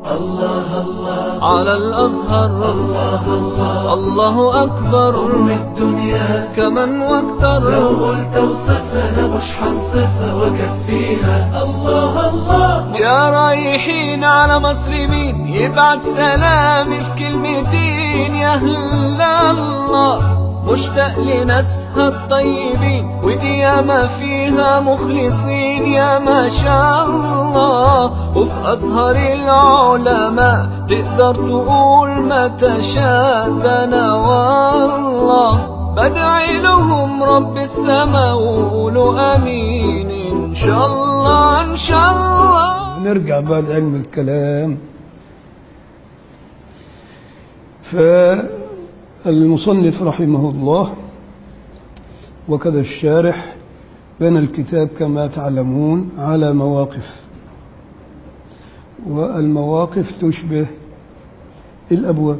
الله الله على الأزهر الله الله الله أكبر أم الدنيا كمن لو واكتر قلت اوصفها مش حنصفها وكفيها الله الله يا رايحين على مصر مين يبعت سلامي في كلمتين يا أهل الله مشتاق لناسها الطيبين ودي ياما فيها مخلصين يا ما شاء الله وفي أزهر العلماء تقدر تقول ما تشاء ده أنا والله بدعي لهم رب السما وقولوا امين ان شاء الله ان شاء الله نرجع بقى لعلم الكلام فالمصنف رحمه الله وكذا الشارح بنى الكتاب كما تعلمون على مواقف والمواقف تشبه الأبواب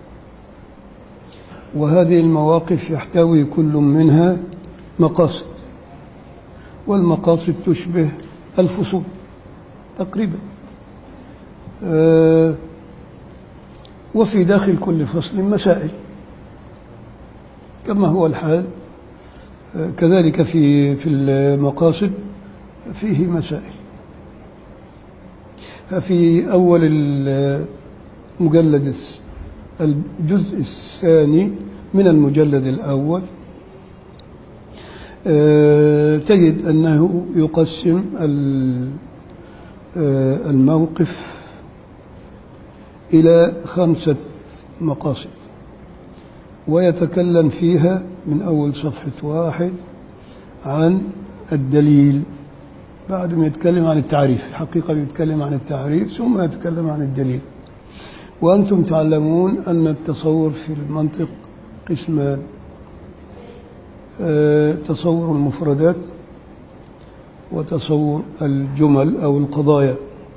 وهذه المواقف يحتوي كل منها مقاصد والمقاصد تشبه الفصول تقريبا آه، وفي داخل كل فصل مسائل كما هو الحال آه، كذلك في في المقاصد فيه مسائل ففي أول المجلد الس- الجزء الثاني من المجلد الأول آه، تجد أنه يقسم ال- آه، الموقف إلى خمسة مقاصد ويتكلم فيها من أول صفحة واحد عن الدليل بعد ما يتكلم عن التعريف الحقيقة يتكلم عن التعريف ثم يتكلم عن الدليل وأنتم تعلمون أن التصور في المنطق قسمان آه، تصور المفردات وتصور الجمل أو القضايا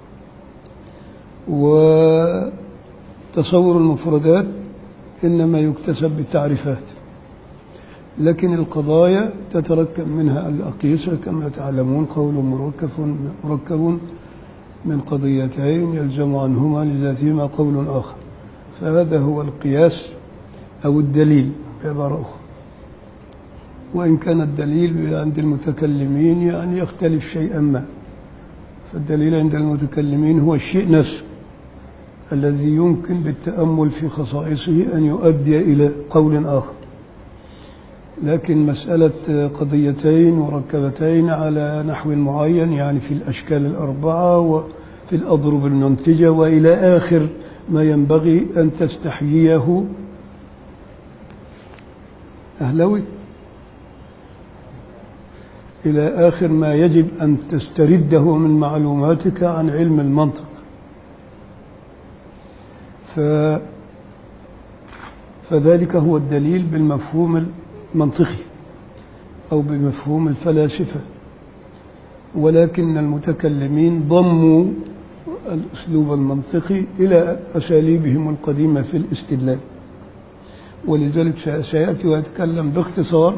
وتصور المفردات إنما يكتسب بالتعريفات لكن القضايا تتركب منها الأقيسة كما تعلمون قول مركب مركب من قضيتين يلزم عنهما لذاتهما قول آخر فهذا هو القياس أو الدليل بعبارة أخرى وإن كان الدليل عند المتكلمين يعني يختلف شيئا ما فالدليل عند المتكلمين هو الشيء نفسه الذي يمكن بالتأمل في خصائصه أن يؤدي إلى قول آخر لكن مسألة قضيتين مركبتين على نحو معين يعني في الأشكال الأربعة وفي الأضرب المنتجة وإلى آخر ما ينبغي أن تستحييه أهلوي إلى آخر ما يجب أن تسترده من معلوماتك عن علم المنطق ف فذلك هو الدليل بالمفهوم المنطقي أو بمفهوم الفلاسفة ولكن المتكلمين ضموا الأسلوب المنطقي إلى أساليبهم القديمة في الاستدلال ولذلك سيأتي ويتكلم باختصار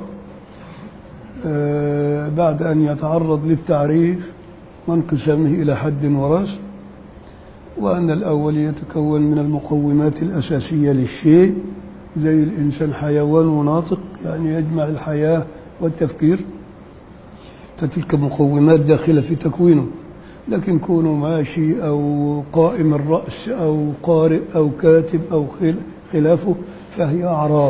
آه، بعد أن يتعرض للتعريف وانقسامه إلى حد ورأس وأن الأول يتكون من المقومات الأساسية للشيء زي الإنسان حيوان وناطق يعني يجمع الحياة والتفكير فتلك مقومات داخلة في تكوينه لكن كونه ماشي أو قائم الرأس أو قارئ أو كاتب أو خل- خلافه فهي أعراض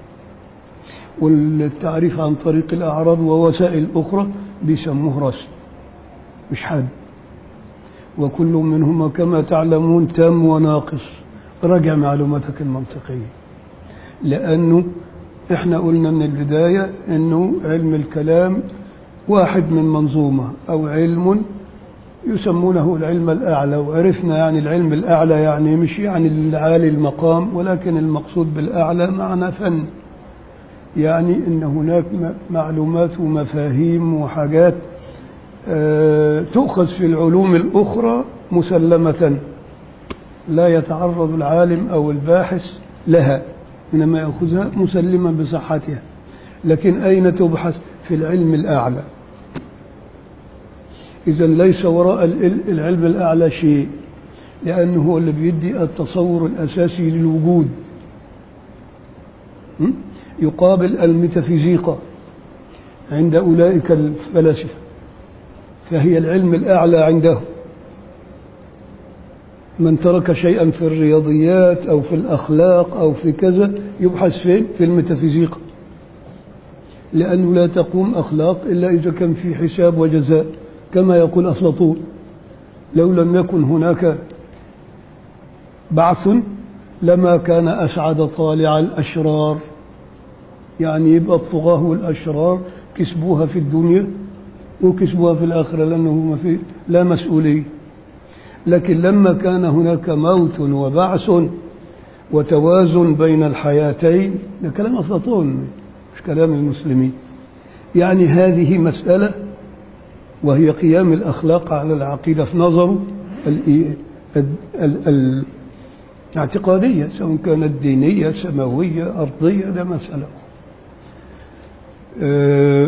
والتعريف عن طريق الأعراض ووسائل أخرى بيسموه رسم مش حد وكل منهما كما تعلمون تام وناقص راجع معلوماتك المنطقية لأنه احنا قلنا من البداية انه علم الكلام واحد من منظومة او علم يسمونه العلم الأعلى وعرفنا يعني العلم الأعلى يعني مش يعني العالي المقام ولكن المقصود بالأعلى معنى فن يعني ان هناك م- معلومات ومفاهيم وحاجات آه، تؤخذ في العلوم الأخرى مسلمة لا يتعرض العالم أو الباحث لها إنما يأخذها مسلما بصحتها لكن أين تبحث في العلم الأعلى إذا ليس وراء ال- العلم الأعلى شيء لأنه هو اللي بيدي التصور الأساسي للوجود م? يقابل الميتافيزيقا عند أولئك الفلاسفة فهي العلم الأعلى عندهم من ترك شيئا في الرياضيات أو في الأخلاق أو في كذا يبحث فين في الميتافيزيقا لأنه لا تقوم أخلاق إلا إذا كان في حساب وجزاء كما يقول أفلاطون لو لم يكن هناك بعث لما كان أسعد طالع الأشرار يعني يبقى الطغاة والأشرار كسبوها في الدنيا وكسبوها في الآخرة لأنه ما في لا مسؤولية لكن لما كان هناك موت وبعث وتوازن بين الحياتين ده كلام أفلاطون مش كلام المسلمين يعني هذه مسألة وهي قيام الأخلاق على العقيدة في نظره ال- ال- ال- الاعتقادية سواء كانت دينية سماوية أرضية ده مسألة آه،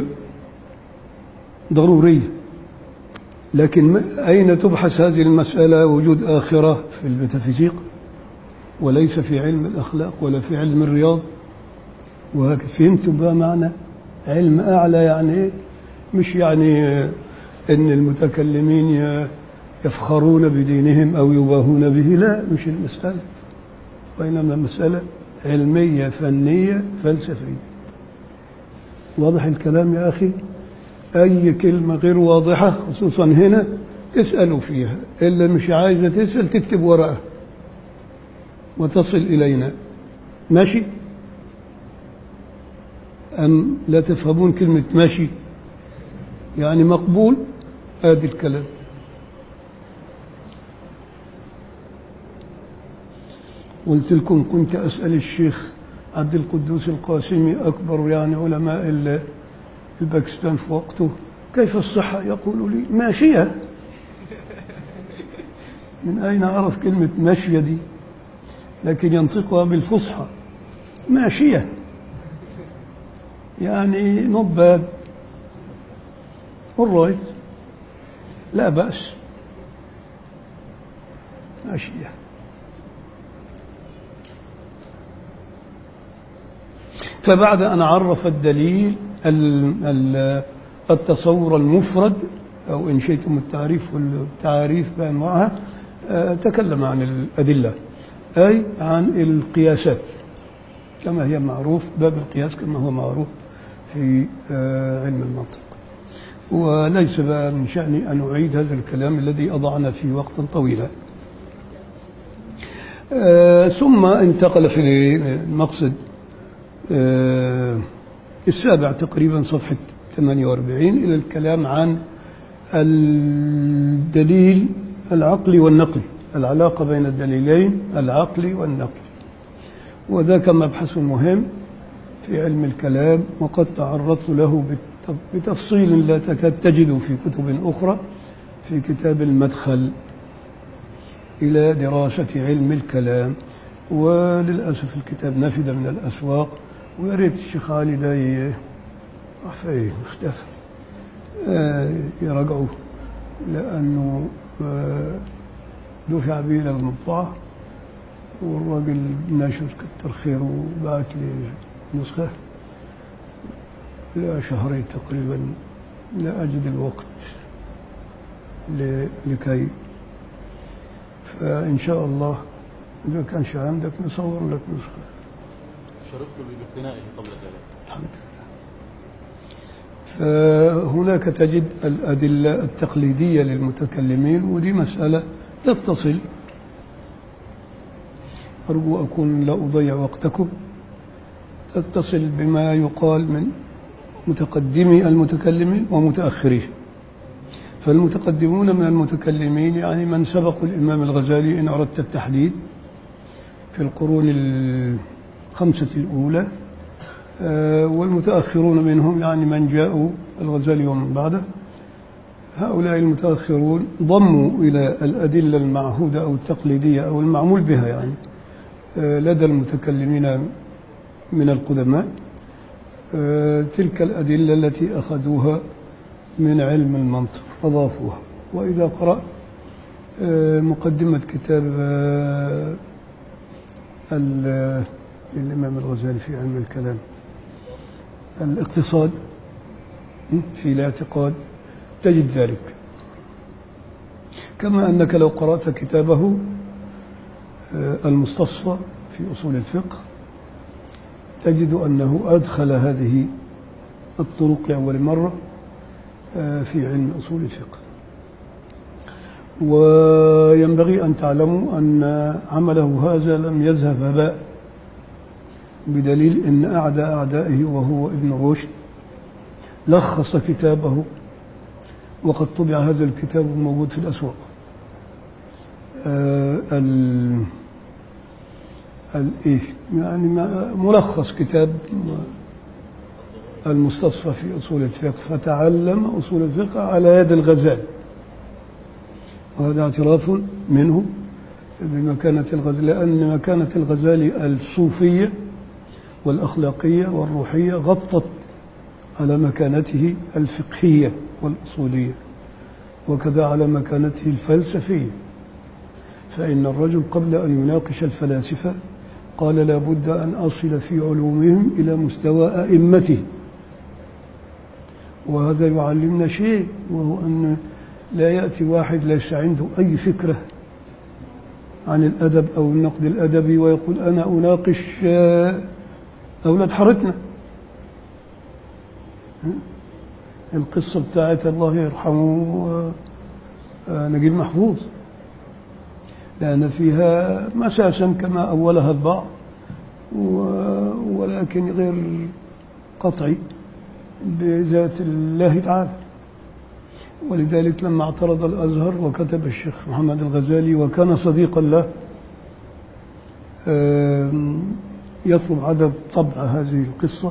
ضرورية لكن ما- أين تبحث هذه المسألة وجود آخرة في الميتافيزيق وليس في علم الأخلاق ولا في علم الرياض وهكذا فهمتم بقى معنى علم أعلى يعني إيه؟ مش يعني آه، إن المتكلمين ي- يفخرون بدينهم أو يباهون به لا مش المسألة وإنما مسألة علمية فنية فلسفية واضح الكلام يا أخي أي كلمة غير واضحة خصوصا هنا تسألوا فيها إلا مش عايزة تسأل تكتب ورقة وتصل إلينا ماشي أم لا تفهمون كلمة ماشي يعني مقبول هذا الكلام قلت لكم كنت أسأل الشيخ عبد القدوس القاسمي أكبر يعني علماء ال- الباكستان في وقته كيف الصحة يقول لي ماشية من أين أعرف كلمة ماشية دي لكن ينطقها بالفصحى ماشية يعني not bad all right لا بأس ماشية فبعد أن عرف الدليل ال- ال- التصور المفرد أو إن شئتم التعريف والتعاريف بأنواعها آه، تكلم عن الأدلة أي عن القياسات كما هي معروف باب القياس كما هو معروف في آه، علم المنطق وليس بقى من شأني أن أعيد هذا الكلام الذي أضعنا فيه وقتا طويلا آه، ثم انتقل في المقصد آه، السابع تقريبا صفحة 48 إلى الكلام عن الدليل العقلي والنقلي العلاقة بين الدليلين العقلي والنقلي وذاك مبحث مهم في علم الكلام وقد تعرضت له بت- بتفصيل لا تكاد تجد في كتب أخرى في كتاب المدخل إلى دراسة علم الكلام وللأسف الكتاب نفد من الأسواق ويا ريت الشيخ علي ده ي- راح فين اختفى آه، يراجعوه لأنه آه، دفع به إلى المطبعة والراجل ناشر كتر خيره وبعت لي نسخة لا شهرين تقريبا لا أجد الوقت ل- لكي فإن شاء الله إذا كانش عندك نصور لك نسخة شرفت باقتنائه قبل ذلك الحمد لله فهناك تجد الأدلة التقليدية للمتكلمين ودي مسألة تتصل أرجو أكون لا أضيع وقتكم تتصل بما يقال من متقدمي المتكلمين ومتأخريه فالمتقدمون من المتكلمين يعني من سبقوا الإمام الغزالي إن أردت التحديد في القرون الخمسة الأولى آه، والمتأخرون منهم يعني من جاءوا الغزالي ومن بعده هؤلاء المتأخرون ضموا إلى الأدلة المعهودة أو التقليدية أو المعمول بها يعني آه، لدى المتكلمين من القدماء آه، تلك الأدلة التي أخذوها من علم المنطق أضافوها وإذا قرأت آه، مقدمة كتاب آه، ال- الإمام الغزالي في علم الكلام الاقتصاد م، في الاعتقاد تجد ذلك كما أنك لو قرأت كتابه آه، المستصفى في أصول الفقه تجد أنه أدخل هذه الطرق لأول مرة آه، في علم أصول الفقه وينبغي أن تعلموا أن عمله هذا لم يذهب هباء بدليل أن أعدى أعدائه وهو ابن رشد لخص كتابه وقد طبع هذا الكتاب موجود في الأسواق آه، ال الإيه يعني ما- ملخص كتاب المستصفى في أصول الفقه فتعلم أصول الفقه على يد الغزالي وهذا اعتراف منه بمكانة الغزالي لأن مكانة الغزالي الصوفية والأخلاقية والروحية غطت على مكانته الفقهية والأصولية وكذا على مكانته الفلسفية فإن الرجل قبل أن يناقش الفلاسفة قال لا بد أن أصل في علومهم إلى مستوى أئمته وهذا يعلمنا شيء وهو أن لا يأتي واحد ليس عنده أي فكرة عن الأدب أو النقد الأدبي ويقول أنا أناقش آه، أولاد حارتنا القصة بتاعت الله يرحمه آه، آه، نجيب محفوظ لأن فيها مساسا كما أولها البعض و- ولكن غير قطعي بذات الله تعالى ولذلك لما اعترض الأزهر وكتب الشيخ محمد الغزالي وكان صديقا له آم، يطلب عدم طبع هذه القصة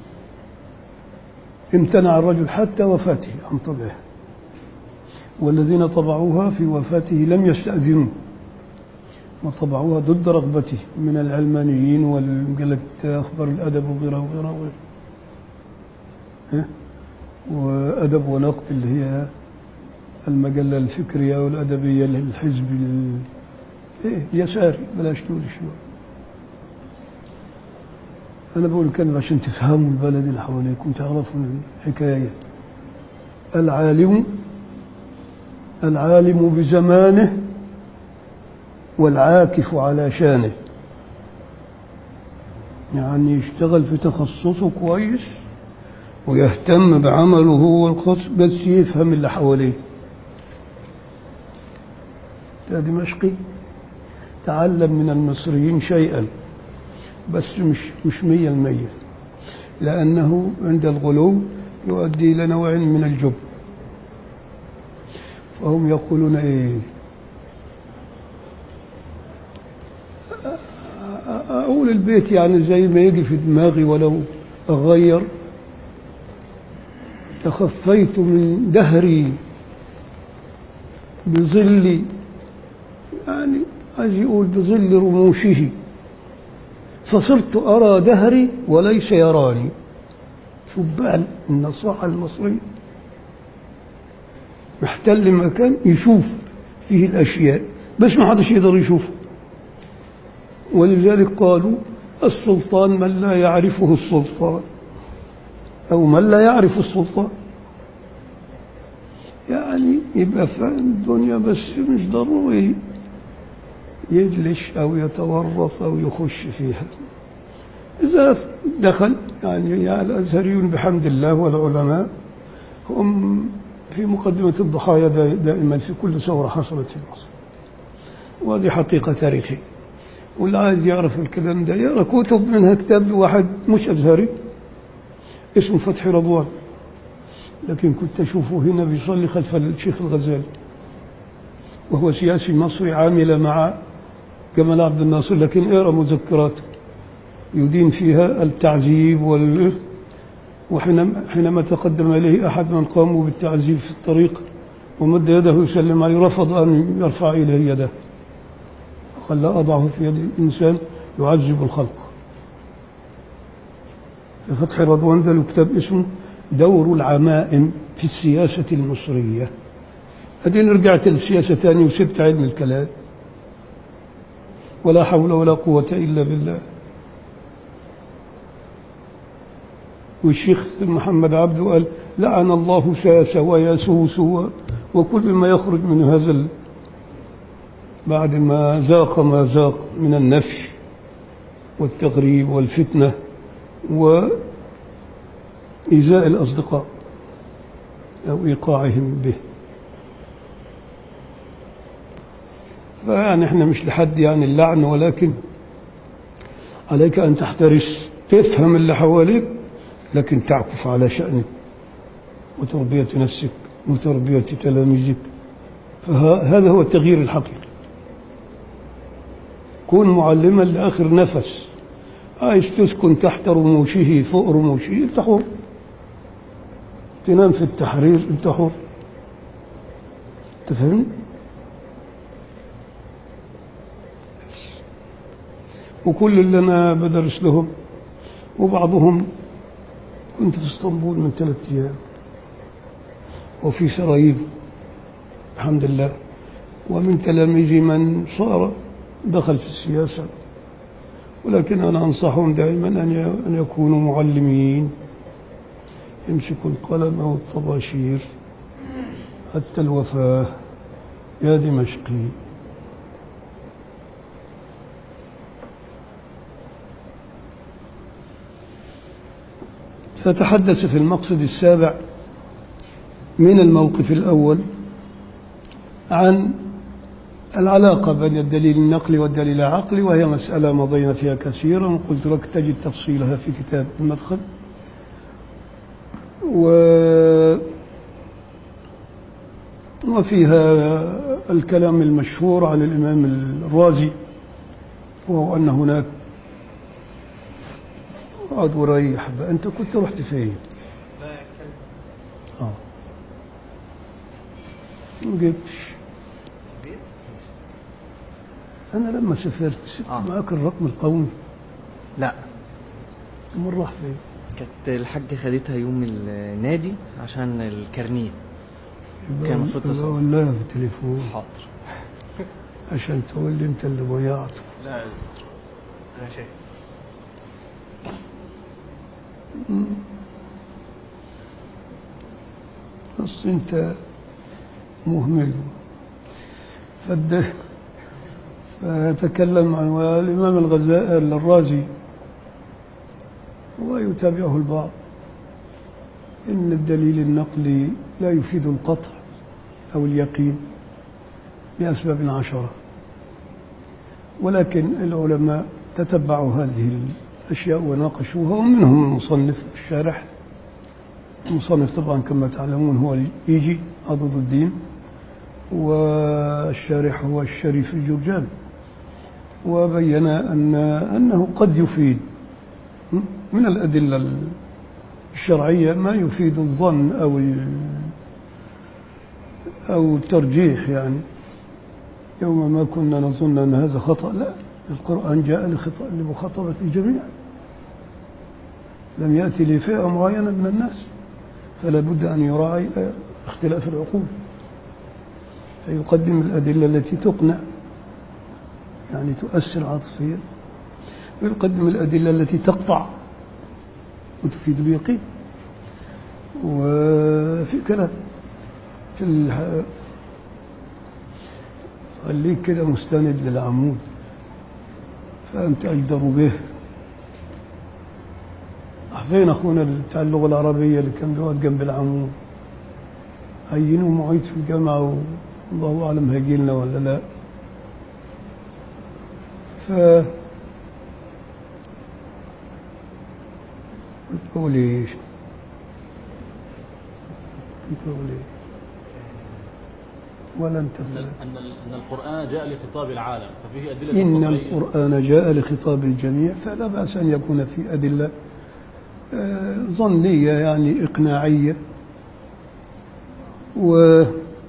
امتنع الرجل حتى وفاته عن طبعها والذين طبعوها في وفاته لم يستأذنوه وطبعوها ضد رغبته من العلمانيين والمجلة أخبار الأدب وغيرها وغيرها وغيرها ها؟ وأدب ونقد اللي هي المجلة الفكرية والأدبية للحزب ال- إيه اليساري بلاش تقول شنو أنا بقول الكلمة عشان تفهموا البلد اللي حواليكم تعرفوا الحكاية العالم العالم بزمانه والعاكف على شانه يعني يشتغل في تخصصه كويس ويهتم بعمله هو الخاص بس يفهم اللي حواليه ده دمشقي تعلم من المصريين شيئا بس مش مش مية المية لأنه عند الغلو يؤدي إلى نوع من الجب فهم يقولون إيه أقول البيت يعني زي ما يجي في دماغي ولو أغير تخفيت من دهري بظل يعني عايز يقول بظل رموشه فصرت أرى دهري وليس يراني شوف بقى النصاحة المصرية محتل مكان يشوف فيه الأشياء بس ما حدش يقدر يشوفه ولذلك قالوا السلطان من لا يعرفه السلطان أو من لا يعرف السلطان يعني يبقى فاهم الدنيا بس مش ضروري يجلش أو يتورط أو يخش فيها إذا دخل يعني, يعني الأزهريون بحمد الله والعلماء هم في مقدمة الضحايا دا- دائما في كل ثورة حصلت في مصر وهذه حقيقة تاريخية واللي عايز يعرف الكلام ده يقرا كتب منها كتاب واحد مش أزهري اسمه فتح رضوان لكن كنت أشوفه هنا بيصلي خلف الشيخ الغزالي وهو سياسي مصري عامل مع جمال عبد الناصر لكن اقرا مذكراته يدين فيها التعذيب وال وحينما حينما تقدم إليه أحد من قاموا بالتعذيب في الطريق ومد يده يسلم عليه رفض أن يرفع إليه يده قال لا أضعه في يد إنسان يعذب الخلق في فتح رضوان ذا له كتاب اسمه دور العمائم في السياسة المصرية أدين رجعت للسياسة تاني وسبت علم الكلام ولا حول ولا قوة إلا بالله والشيخ محمد عبده قال لعن الله ساس ويسوس و- وكل ما يخرج من هذا ال- بعد ما ذاق ما ذاق من النفي والتغريب والفتنة وإيذاء الأصدقاء أو إيقاعهم به فيعني احنا مش لحد يعني اللعن ولكن عليك أن تحترس تفهم اللي حواليك لكن تعكف على شأنك وتربية نفسك وتربية تلاميذك فهذا هو التغيير الحقيقي كن معلما لآخر نفس عايز تسكن تحت رموشه فوق رموشه انت حر تنام في التحرير انت حر تفهمني وكل اللي انا بدرس لهم وبعضهم كنت في اسطنبول من ثلاثة ايام وفي سراييف الحمد لله ومن تلاميذي من صار دخل في السياسة ولكن أنا أنصحهم دائما أن ي- أن يكونوا معلمين يمسكوا القلم أو الطباشير حتى الوفاة يا دمشقي فتحدث في المقصد السابع من الموقف الأول عن العلاقة بين الدليل النقلي والدليل العقلي وهي مسألة مضينا فيها كثيرا وقلت لك تجد تفصيلها في كتاب المدخل و وفيها الكلام المشهور عن الإمام الرازي وهو أن هناك اقعد وريح بقى أنت كنت رحت فين؟ اه ما جبتش أنا لما سافرت سبت آه. معاك الرقم القومي لا أمال راح فين؟ كانت الحاجة خدتها يوم النادي عشان الكارنيه كان المفروض يبقى تصور. ولاها في التليفون حاضر عشان تقول لي أنت اللي ضيعته لا انا شايف بس أنت مهمل فده فيتكلم عن الإمام الغزالي الرازي ويتابعه البعض إن الدليل النقلي لا يفيد القطع أو اليقين لأسباب عشرة ولكن العلماء تتبعوا هذه الأشياء وناقشوها ومنهم المصنف الشارح المصنف طبعا كما تعلمون هو الإيجي عضد الدين والشارح هو الشريف الجرجاني وبين أن أنه قد يفيد من الأدلة الشرعية ما يفيد الظن أو ال- أو الترجيح يعني يوم ما كنا نظن أن هذا خطأ لا القرآن جاء لخط- لمخاطبة الجميع لم يأتي لفئة معينة من الناس فلا بد أن يراعي آه، اختلاف العقول فيقدم الأدلة التي تقنع يعني تؤثر عاطفيا ويقدم الأدلة التي تقطع وتفيد اليقين وفي كلام في الح... خليك كده مستند للعمود فأنت أجدر به فين أخونا بتاع اللغة العربية اللي كان بيقعد جنب العمود عينوه معيد في الجامعة والله أعلم هيجي لنا ولا لا ف بتقول ايش؟ بتقول ايه؟ ولا انت أن فاهم. أن أن القرآن جاء لخطاب العالم ففيه أدلة إن قطعية. القرآن جاء لخطاب الجميع فلا بأس أن يكون في أدلة آه، ظنية يعني إقناعية و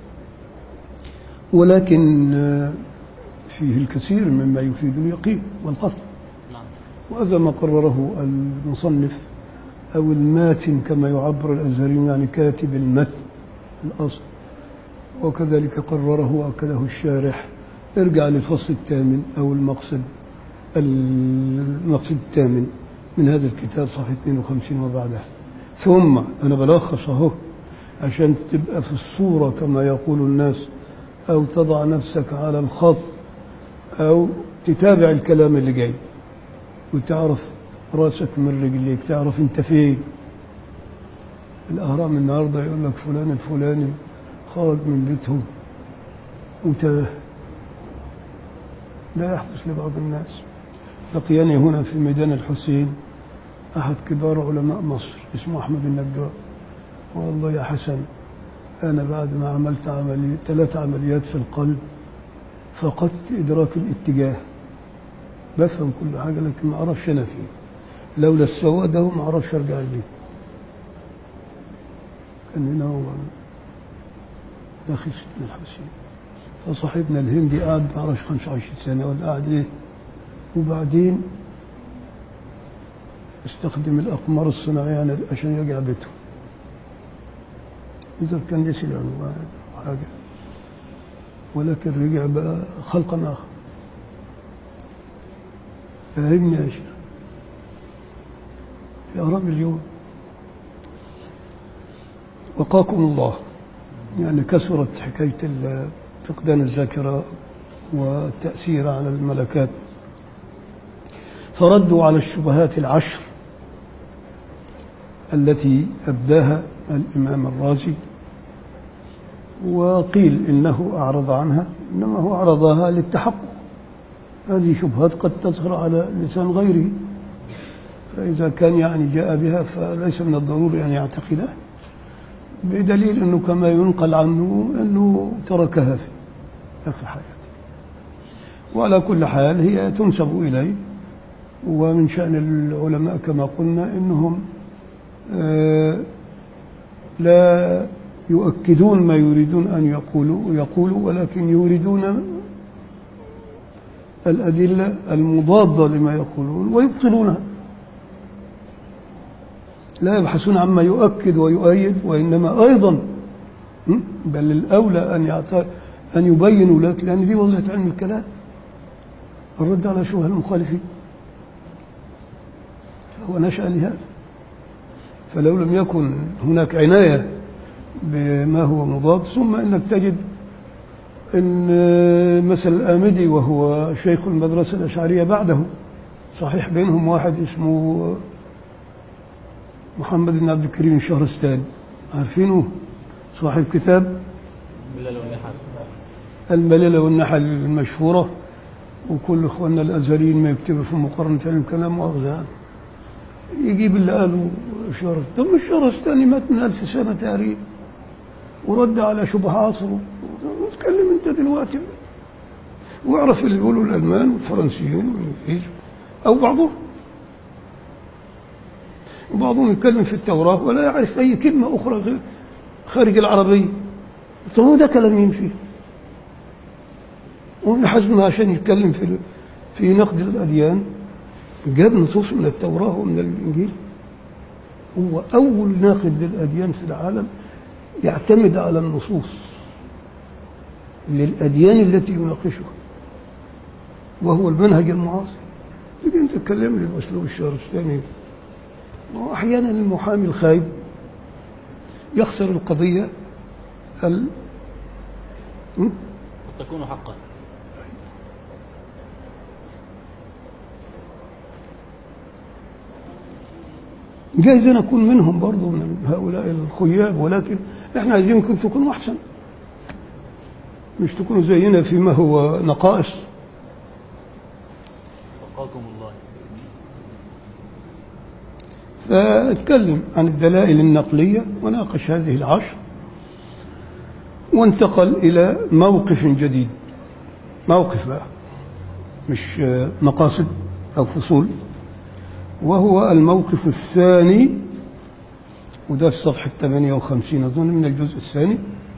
ولكن آه، فيه الكثير مما يفيد اليقين والقطع نعم وهذا ما قرره المصنف أو الماتن كما يعبر الأزهريون يعني كاتب المتن الأصل وكذلك قرره وأكده الشارح ارجع للفصل الثامن أو المقصد المقصد الثامن من هذا الكتاب صفحة 52 وبعدها ثم أنا بلخص أهو عشان تبقى في الصورة كما يقول الناس أو تضع نفسك على الخط أو تتابع الكلام اللي جاي وتعرف راسك من رجليك تعرف انت فين الأهرام النهاردة يقول لك فلان الفلاني خرج من بيته وتاه لا يحدث لبعض الناس لقياني هنا في ميدان الحسين أحد كبار علماء مصر اسمه أحمد النجار والله يا حسن أنا بعد ما عملت عملية ثلاث عمليات في القلب فقدت إدراك الاتجاه بفهم كل حاجة لكن ما أعرفش أنا فين لولا السواد ده ما أعرفش أرجع البيت كان هنا هو داخل سيدنا الحسين فصاحبنا الهندي قعد ما أعرفش 25 سنة ولا قعد إيه وبعدين استخدم الأقمار الصناعية يعني عشان يرجع بيته إذا كان ليس العنوان أو حاجة ولكن رجع بقى خلقا آخر فهمني يا شيخ في أهرام اليوم وقاكم الله يعني كثرت حكاية ال- فقدان الذاكرة والتأثير على الملكات فردوا على الشبهات العشر التي أبداها الإمام الرازي وقيل إنه أعرض عنها إنما هو أعرضها للتحقق هذه شبهات قد تظهر على لسان غيره فإذا كان يعني جاء بها فليس من الضروري أن يعتقدها بدليل أنه كما ينقل عنه أنه تركها في آخر حياته وعلى كل حال هي تنسب إليه ومن شأن العلماء كما قلنا أنهم آه، لا يؤكدون ما يريدون أن يقولوا يقولوا ولكن يريدون الأدلة المضادة لما يقولون ويبطلونها لا يبحثون عما يؤكد ويؤيد وإنما أيضا م? بل الأولى أن يعت- أن يبينوا لك لأن دي وظيفة علم الكلام الرد على شبه المخالفين هو نشأ لهذا فلو لم يكن هناك عناية بما هو مضاد ثم انك تجد ان مثل الآمدي وهو شيخ المدرسة الأشعرية بعده صحيح بينهم واحد اسمه محمد بن عبد الكريم الشهرستاني عارفينه صاحب كتاب بالله والنحل الملل والنحل المشهورة وكل اخواننا الازهريين ما يكتبوا في مقارنة علم كلام مؤاخذة يجيب اللي قاله شهر طب الشهرستاني مات من ألف سنة تقريبا ورد على شبه عصره اتكلم انت دلوقتي واعرف اللي بيقولوا الالمان والفرنسيين والانجليز او بعضهم وبعضهم يتكلم في التوراة ولا يعرف أي كلمة أخرى غير خارج العربية طب هو ده كلام يمشي وابن حزم عشان يتكلم في في نقد الأديان جاب نصوص من التوراة ومن الإنجيل هو أول ناقد للأديان في العالم يعتمد على النصوص للأديان التي يناقشها وهو المنهج المعاصر تيجي أنت تكلمني بأسلوب الشهر الثاني وأحيانا المحامي الخايب يخسر القضية ال... م? قد تكون حقا جايز أنا أكون منهم برضو من هؤلاء الخياب ولكن إحنا عايزينكم تكونوا أحسن مش تكونوا زينا فيما هو نقائص وقاكم الله فاتكلم عن الدلائل النقلية وناقش هذه العشر وانتقل إلى موقف جديد موقف بقى مش مقاصد أو فصول وهو الموقف الثاني وده في صفحة 58 أظن من الجزء الثاني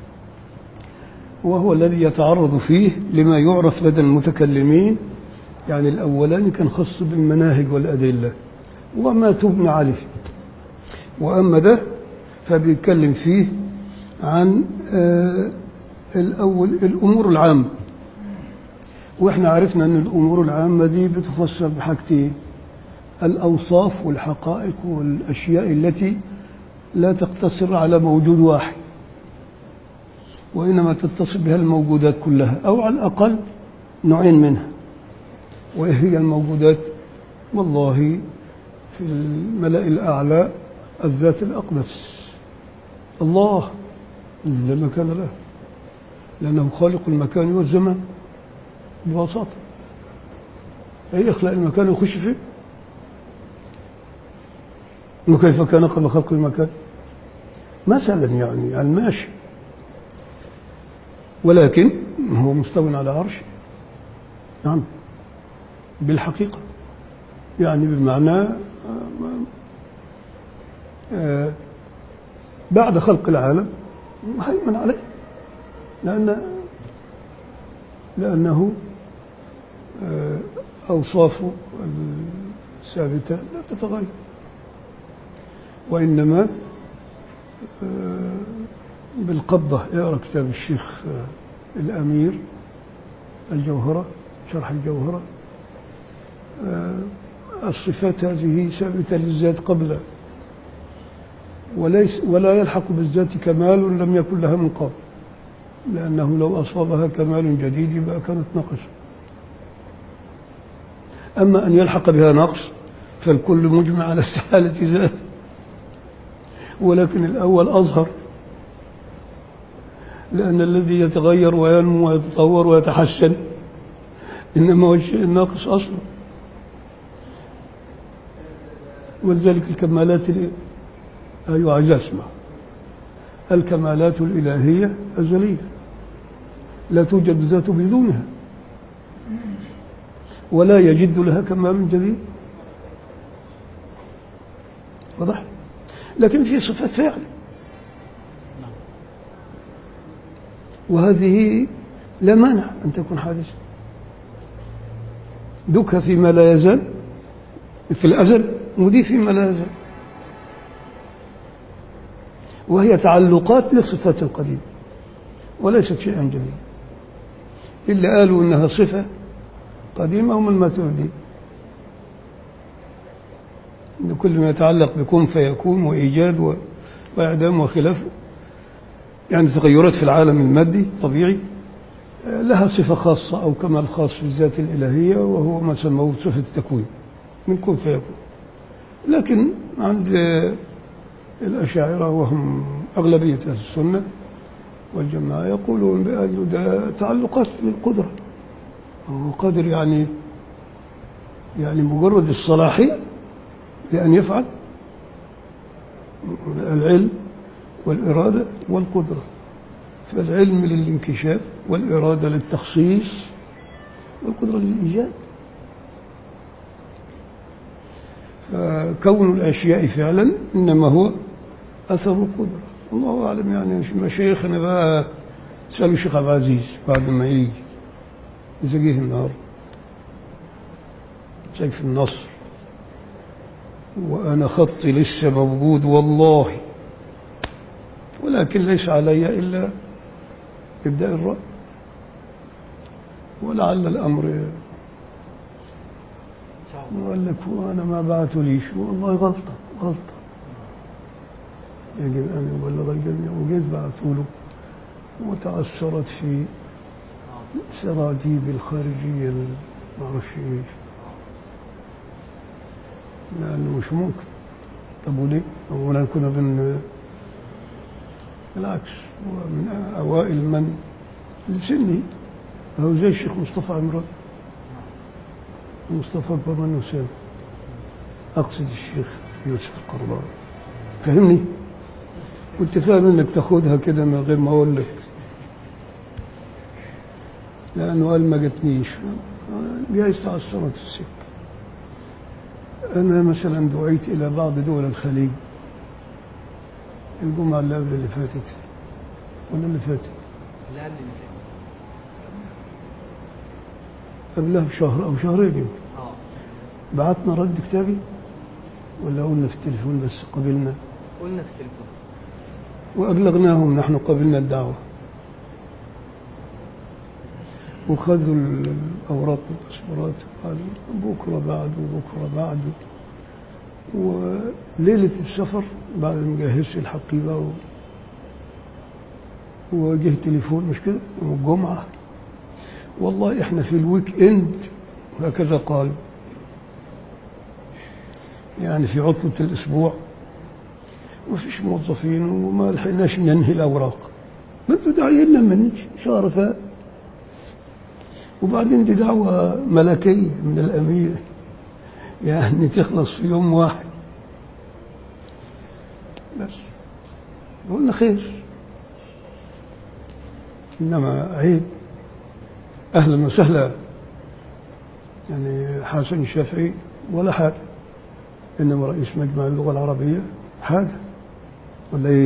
وهو الذي يتعرض فيه لما يعرف لدى المتكلمين يعني الأولاني كان خاص بالمناهج والأدلة وما تبنى عليه وأما ده فبيتكلم فيه عن آه، الأول الأمور العامة وإحنا عرفنا أن الأمور العامة دي بتفسر بحاجتين الأوصاف والحقائق والأشياء التي لا تقتصر على موجود واحد وإنما تتصل بها الموجودات كلها أو على الأقل نوعين منها وإيه هي الموجودات والله في الملأ الأعلى الذات الأقدس الله لا مكان له لأنه خالق المكان والزمان ببساطة أي يخلق المكان ويخش فيه وكيف كان قبل خلق المكان مثلا يعني على الماشي ولكن هو مستو على عرش نعم بالحقيقة يعني بمعنى آه، آه، بعد خلق العالم هيمن عليه لأن لأنه آه، أوصافه الثابتة لا تتغير وإنما آه، بالقبضة اقرأ كتاب الشيخ آه، الأمير الجوهرة شرح الجوهرة آه، الصفات هذه ثابتة للذات قبل وليس ولا يلحق بالذات كمال لم يكن لها من قبل لأنه لو أصابها كمال جديد يبقى كانت نقص أما أن يلحق بها نقص فالكل مجمع على استحالة ذلك ولكن الأول أظهر لأن الذي يتغير وينمو ويتطور ويتحسن إنما هو الشيء الناقص أصلا ولذلك الكمالات ال- أيوة عايز أسمع الكمالات الإلهية أزلية لا توجد ذات بدونها ولا يجد لها كمال جديد واضح لكن في صفات فعل وهذه لا مانع أن تكون حادثة دك فيما لا يزال في الأزل ودي فيما لا يزال وهي تعلقات لصفات قديمة وليست شيئا جديدا إلا قالوا إنها صفة قديمة هم الماتوردي إن كل ما يتعلق بكون فيكون وإيجاد و- وإعدام وخلافه يعني تغيرات في العالم المادي طبيعي آه، لها صفة خاصة أو كمال خاص في الذات الإلهية وهو ما سموه صفة التكوين من كن فيكون لكن عند آه، الأشاعرة وهم أغلبية أهل السنة والجماعة يقولون بأن ده تعلقات بالقدرة هو قادر يعني يعني مجرد الصلاحية لأن يفعل العلم والإرادة والقدرة فالعلم للانكشاف والإرادة للتخصيص والقدرة للإيجاد فكون الأشياء فعلا إنما هو أثر القدرة الله أعلم يعني مشايخنا بقى تسألوا الشيخ عبد العزيز بعد ما يجي إذا جه النهارده سيف النصر وأنا خطي لسه موجود والله ولكن ليس علي إلا إبداء الرأي ولعل الأمر وقال لك وأنا ما بعثوليش والله غلطة غلطة يجب أن يبلغ الجميع وجيت بعثوا له وتعثرت في سراديب الخارجية ما أعرفش إيش لأنه مش ممكن طب وليه؟ أولا كنا بن بالعكس هو من أوائل من لسني هو زي الشيخ مصطفى عمران مصطفى أكبر منه سنة أقصد الشيخ يوسف القرضاوي فهمني؟ كنت فاهم انك تاخدها كده من غير ما اقول لك لانه قال ما جتنيش جايز تعثرت السكه انا مثلا دعيت الى بعض دول الخليج الجمعه اللي قبل اللي فاتت ولا اللي فاتت لا قبل اللي فات قبلها بشهر او شهرين يمكن اه بعتنا رد كتابي ولا قلنا في التليفون بس قبلنا قلنا في التليفون وأبلغناهم نحن قبلنا الدعوة وخذوا الأوراق والباسبورات وقالوا بكرة بعد وبكرة بعد وليلة السفر بعد ما جهزت الحقيبة و... وجه تليفون مش كده يوم الجمعة والله احنا في الويك اند هكذا قالوا يعني في عطلة الأسبوع وفيش موظفين وما لحقناش ننهي الأوراق ما انتوا داعيين من شهر فات وبعدين دي دعوة ملكية من الأمير يعني تخلص في يوم واحد بس قلنا خير إنما عيب أهلا وسهلا يعني حسن الشافعي ولا حاجة إنما رئيس مجمع اللغة العربية حاجة ولا إيه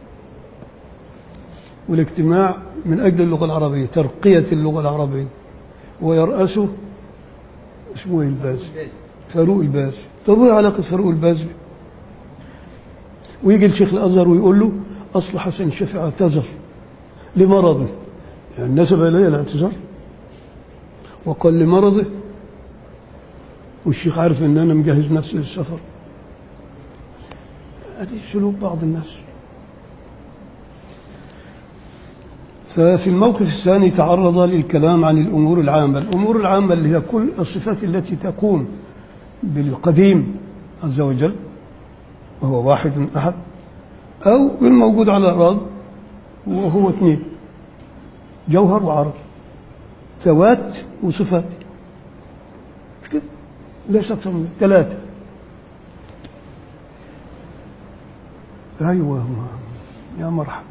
والاجتماع من أجل اللغة العربية ترقية اللغة العربية ويرأسه اسمه إيه الباز فاروق الباز طب ايه علاقة فاروق الباز ويجي الشيخ الأزهر ويقول له أصل حسن الشافعي اعتذر لمرضه يعني نسب إليه الاعتذار وقال لمرضه والشيخ عارف ان انا مجهز نفسي للسفر هذه سلوك بعض الناس ففي الموقف الثاني تعرض للكلام عن الأمور العامة الأمور العامة اللي هي كل الصفات التي تقوم بالقديم عز وجل وهو واحد أحد أو بالموجود على الأرض وهو اثنين جوهر وعرض ذوات وصفات مش كده ليس أكثر من ثلاثة أيوة يا مرحبا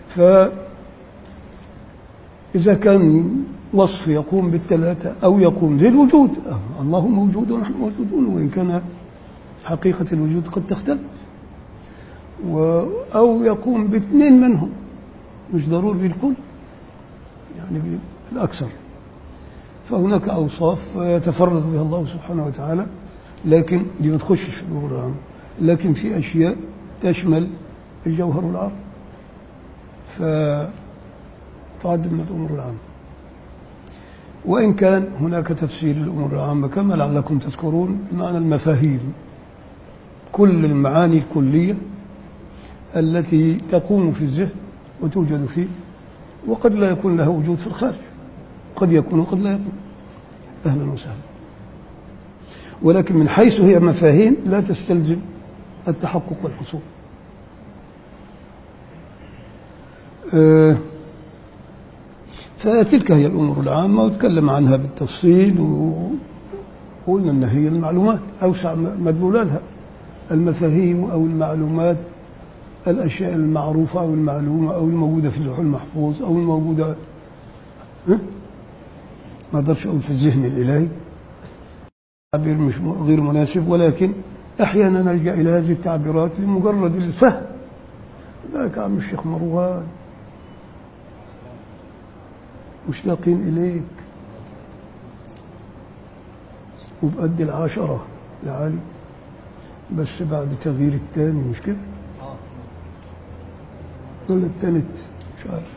فإذا كان وصف يقوم بالثلاثة أو يقوم بالوجود الله موجود ونحن موجودون وإن كان حقيقة الوجود قد تختلف و أو يقوم باثنين منهم مش ضروري بالكل يعني بالأكثر فهناك أوصاف يتفرد بها الله سبحانه وتعالى لكن دي ما تخشش في الأمور العامة لكن في أشياء تشمل الجوهر والعرض فتعد من الأمور العامة وإن كان هناك تفسير للأمور العامة كما لعلكم تذكرون معنى المفاهيم كل المعاني الكلية التي تقوم في الذهن وتوجد فيه وقد لا يكون لها وجود في الخارج قد يكون وقد لا يكون أهلا وسهلا ولكن من حيث هي مفاهيم لا تستلزم التحقق والحصول آه فتلك هي الأمور العامة وتكلم عنها بالتفصيل وقلنا أن هي المعلومات أوسع مدلولاتها المفاهيم أو المعلومات الأشياء المعروفة أو المعلومة أو الموجودة في اللوح المحفوظ أو الموجودة ها؟ ما أقدرش أقول في الذهن الإلهي تعبير مش غير مناسب ولكن أحيانا نلجأ إلى هذه التعبيرات لمجرد الفهم ذاك عم الشيخ مروان مشتاقين إليك وبأدي العشرة لعلي بس بعد تغيير التاني مش كده ولا التالت مش عارف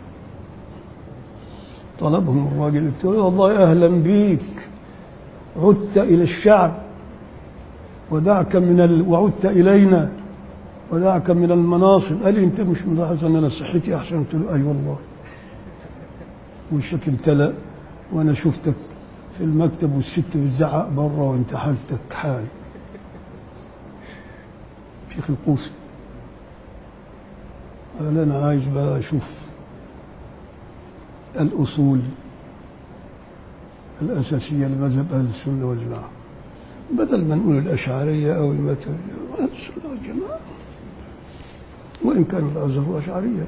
طلبهم الراجل قلت له والله أهلا بيك عدت إلى الشعب ودعك من ال... وعدت إلينا ودعك من المناصب قال لي أنت مش ملاحظ أن أنا صحتي أحسن قلت له أي والله وشك امتلأ وأنا شفتك في المكتب والست بتزعق بره وأنت حالتك حال شيخ القوسي قال أنا عايز بقى أشوف الأصول الأساسية لمذهب أهل السنة والجماعة بدل ما نقول الأشعرية أو الماتريدية أهل السنة والجماعة وإن كان الأزهر أشعرية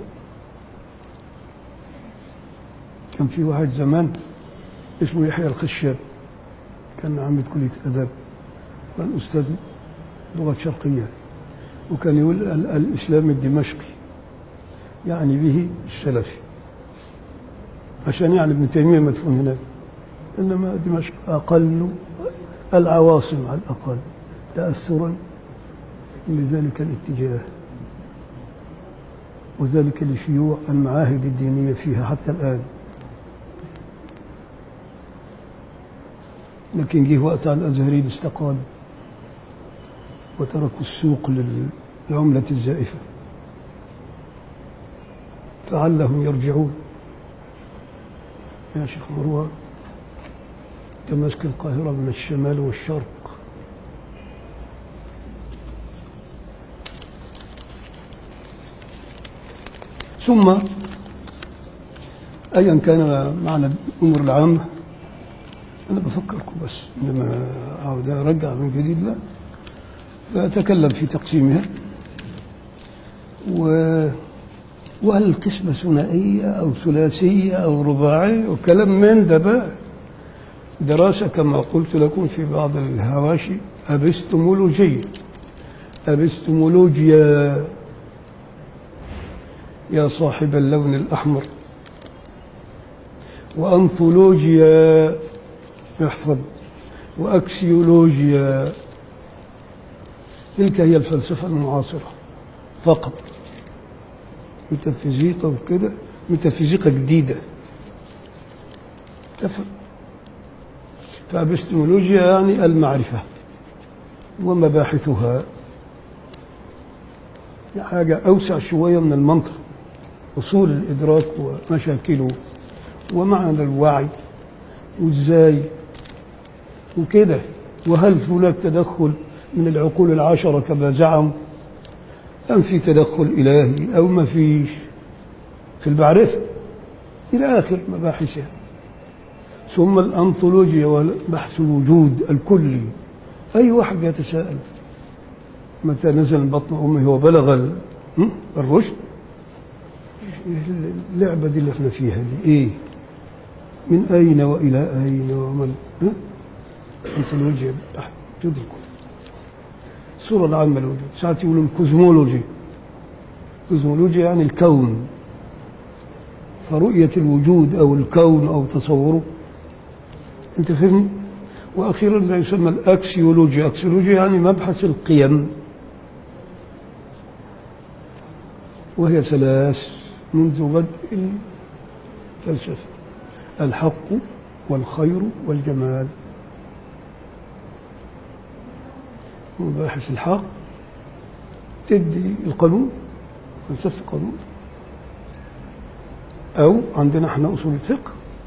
كان في واحد زمان اسمه يحيى الخشاب كان عميد كلية أداب كان أستاذ لغة شرقية وكان يقول ال- الإسلام الدمشقي يعني به السلفي عشان يعني ابن تيمية مدفون هناك إنما دمشق أقل العواصم على الأقل تأثرا بذلك الاتجاه وذلك لشيوع المعاهد الدينية فيها حتى الآن لكن جه وقت على الأزهريين استقالوا وتركوا السوق للعملة الزائفة فعلهم يرجعون يا شيخ مروان تماسك القاهرة من الشمال والشرق ثم أيا كان معنى الأمور العامة أنا بفكركم بس عندما أعود أرجع من جديد لا فأتكلم في تقسيمها و وهل القسمة ثنائية أو ثلاثية أو رباعية وكلام من ده بقى دراسة كما قلت لكم في بعض الهواشي أبستمولوجية أبستمولوجيا يا صاحب اللون الأحمر وأنثولوجيا احفظ وأكسيولوجيا تلك هي الفلسفة المعاصرة فقط ميتافيزيقا وكده ميتافيزيقا جديدة تفهم فأبستمولوجيا يعني المعرفة ومباحثها حاجة أوسع شوية من المنطق أصول الإدراك ومشاكله ومعنى الوعي وإزاي وكده وهل هناك تدخل من العقول العشرة كما زعم أم في تدخل إلهي أو ما فيش في المعرفة إلى آخر مباحثها ثم الأنثولوجيا وبحث الوجود الكلي أي واحد يتساءل متى نزل من بطن أمه وبلغ ال- م? الرشد اللعبة دي اللي احنا فيها دي إيه من أين وإلى أين ومن ها؟ أنثولوجيا بحث تدركوا الصورة العامة للوجود ساعات يقولوا الكوزمولوجي الكوزمولوجيا يعني الكون فرؤية الوجود أو الكون أو تصوره أنت فهمني وأخيرا ما يسمى الأكسيولوجيا أكسيولوجيا يعني مبحث القيم وهي ثلاث منذ بدء الفلسفة الحق والخير والجمال مباحث الحق تدي القانون فلسفة القانون أو عندنا احنا أصول الفقه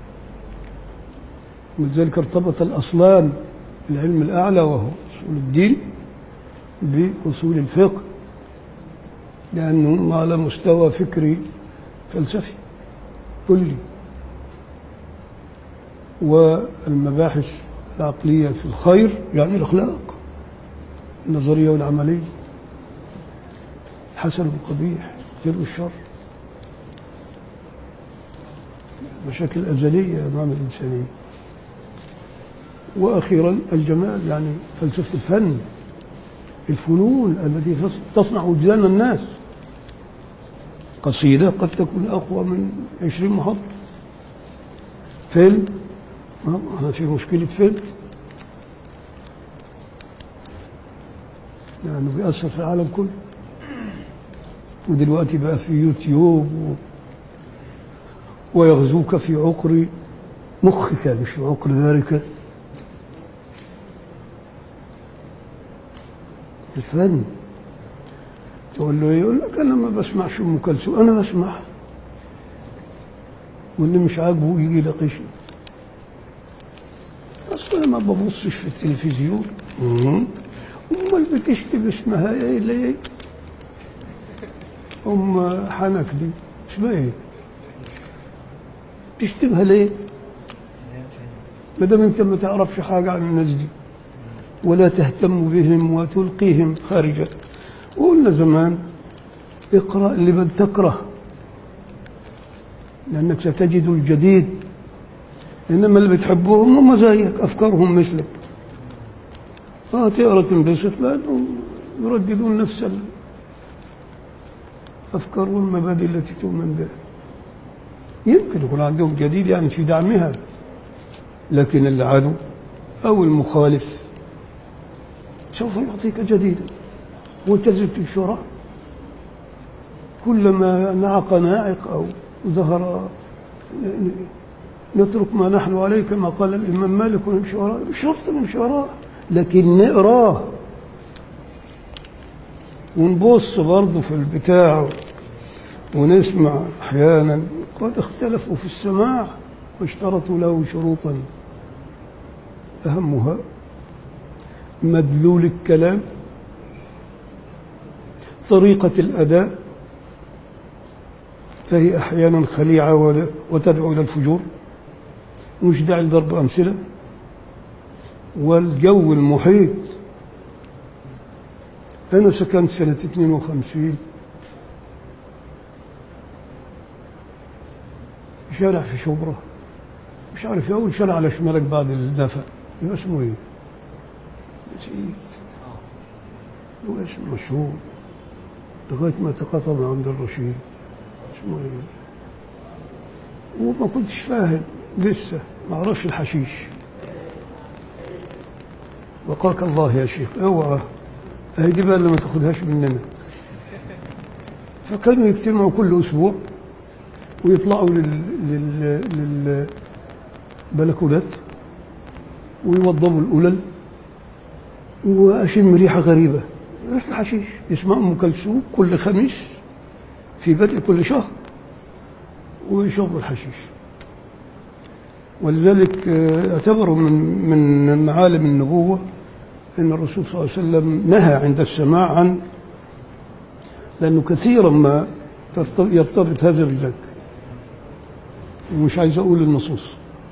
ولذلك ارتبط الأصلان العلم الأعلى وهو أصول الدين بأصول الفقه لأنهم على مستوى فكري فلسفي كلي والمباحث العقلية في الخير يعني الأخلاق النظرية والعملية الحسن والقبيح الخير والشر مشاكل أزلية أمام الإنسانية وأخيرا الجمال يعني فلسفة الفن الفنون التي تصنع وجدان الناس قصيدة قد تكون أقوى من عشرين محطة فيلم آه، احنا في مشكلة فيلم لأنه بيأثر في العالم كله ودلوقتي بقى في يوتيوب و... ويغزوك في عقر مخك مش في عقر ذلك الفن تقول له إيه؟ يقول لك انا ما بسمعش ام كلثوم انا بسمعها واللي مش عاجبه يجي يناقشني اصل انا ما ببصش في التلفزيون مم. امال بتشتم اسمها ايه ليه ام حنك دي اسمها ايه تشتمها ليه ما دام انت ما تعرفش حاجه عن الناس دي ولا تهتم بهم وتلقيهم خارجا وقلنا زمان اقرأ لمن تكره لأنك ستجد الجديد إنما اللي بتحبهم هم زيك أفكارهم مثلك آه تقرأ تنبسط لأنهم يرددون نفس الأفكار والمبادئ التي تؤمن بها يمكن يكون عندهم جديد يعني في دعمها لكن العدو أو المخالف سوف يعطيك جديدا وتزد الشراء كلما نعق ناعق أو ظهر نترك ما نحن عليه كما قال الإمام مالك ونمشي وراه مش شرط نمشي وراه لكن نقراه ونبص برضه في البتاع ونسمع أحيانا قد اختلفوا في السماع واشترطوا له شروطا أهمها مدلول الكلام طريقة الأداء فهي أحيانا خليعة ولا- وتدعو إلى الفجور مش داعي لضرب أمثلة والجو المحيط أنا سكنت سنة 52 شارع في شبرا مش عارف أول شارع على شمالك بعد النفق يبقى اسمه إيه؟ نسيت هو اسم مشهور لغاية ما تقاطع مع عبد الرشيد اسمه ايه وما كنتش فاهم لسه ما اعرفش الحشيش وقاك الله يا شيخ اوعى هي دي بقى اللي ما تاخدهاش مننا فكانوا يجتمعوا كل اسبوع ويطلعوا لل لل للبلكونات ويوضبوا القلل واشم ريحه غريبه ريحه الحشيش يسمع ام كلثوم كل خميس في بدء كل شهر ويشربوا الحشيش ولذلك آه، اعتبروا من من معالم النبوة أن الرسول صلى الله عليه وسلم نهى عند السماع عن لأنه كثيرا ما ترت- يرتبط هذا بذاك ومش عايز أقول النصوص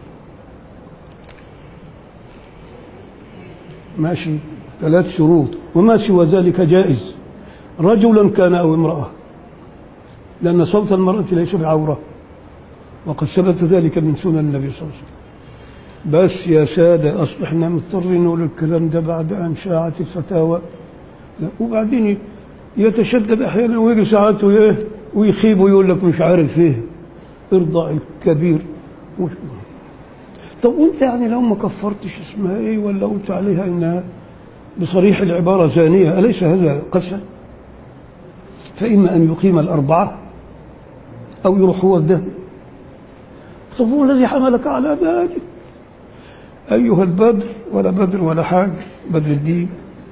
ماشي ثلاث شروط وما سوى ذلك جائز رجلا كان أو امرأة لأن صوت المرأة ليس بعورة وقد ثبت ذلك من سنن النبي صلى الله عليه وسلم بس يا سادة أصبحنا مضطرين نقول الكلام ده بعد أن شاعت الفتاوى لا، وبعدين يتشدد أحيانا ويجي ساعات وإيه ويخيب ويقول لك مش عارف إيه ارضاء الكبير وش- طب وانت يعني لو ما كفرتش اسمها ايه ولا قلت عليها انها بصريح العبارة زانية أليس هذا قسا فإما أن يقيم الأربعة أو يروح هو في ده طب هو الذي حملك على ذلك أيها البدر ولا بدر ولا حاجة بدر الدين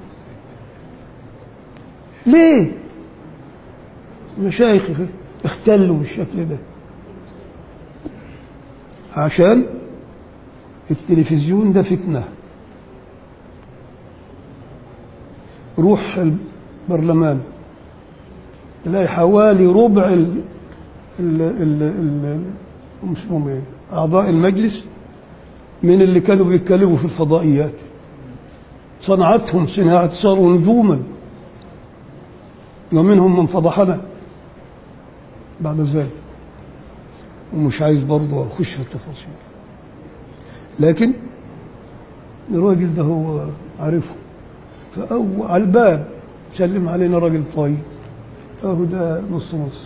ليه مشايخ اختلوا بالشكل ده عشان التلفزيون ده فتنة روح البرلمان تلاقي حوالي ربع ال ال ال ال اسمهم ايه اعضاء المجلس من اللي كانوا بيتكلموا في الفضائيات صنعتهم صناعة صاروا نجوما ومنهم من فضحنا بعد ذلك ومش عايز برضه اخش في التفاصيل لكن الراجل ده هو عارفه فأو على الباب سلم علينا راجل طيب اهو ده نص نص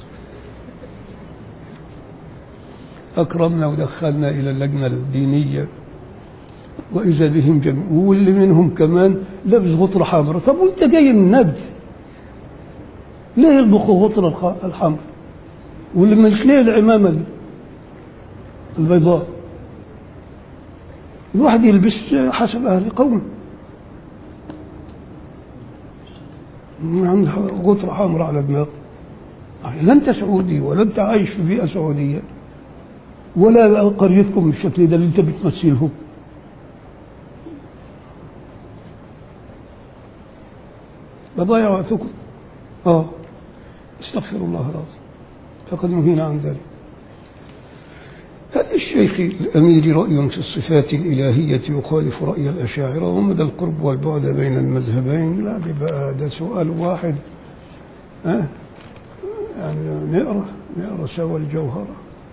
أكرمنا ودخلنا إلى اللجنة الدينية وإذا بهم جميع واللي منهم كمان لابس غطرة حمراء طب وأنت جاي من نجد ليه يلبخوا غطرة الخ- الحمراء واللي مش ليه العمامة دي البيضاء الواحد يلبس حسب أهل قومه عنده غطرة حمراء على دماغه لا أنت سعودي ولا أنت عايش في بيئة سعودية ولا قريتكم بالشكل ده اللي أنت بتمثله بضيع وقتكم اه استغفر الله العظيم فقد نهينا عن ذلك هذا الشيخ الأمير رأي في الصفات الإلهية يخالف رأي الأشاعرة ومدى القرب والبعد بين المذهبين لا دي بقى ده سؤال واحد ها يعني نقرأ نقرأ سوا الجوهرة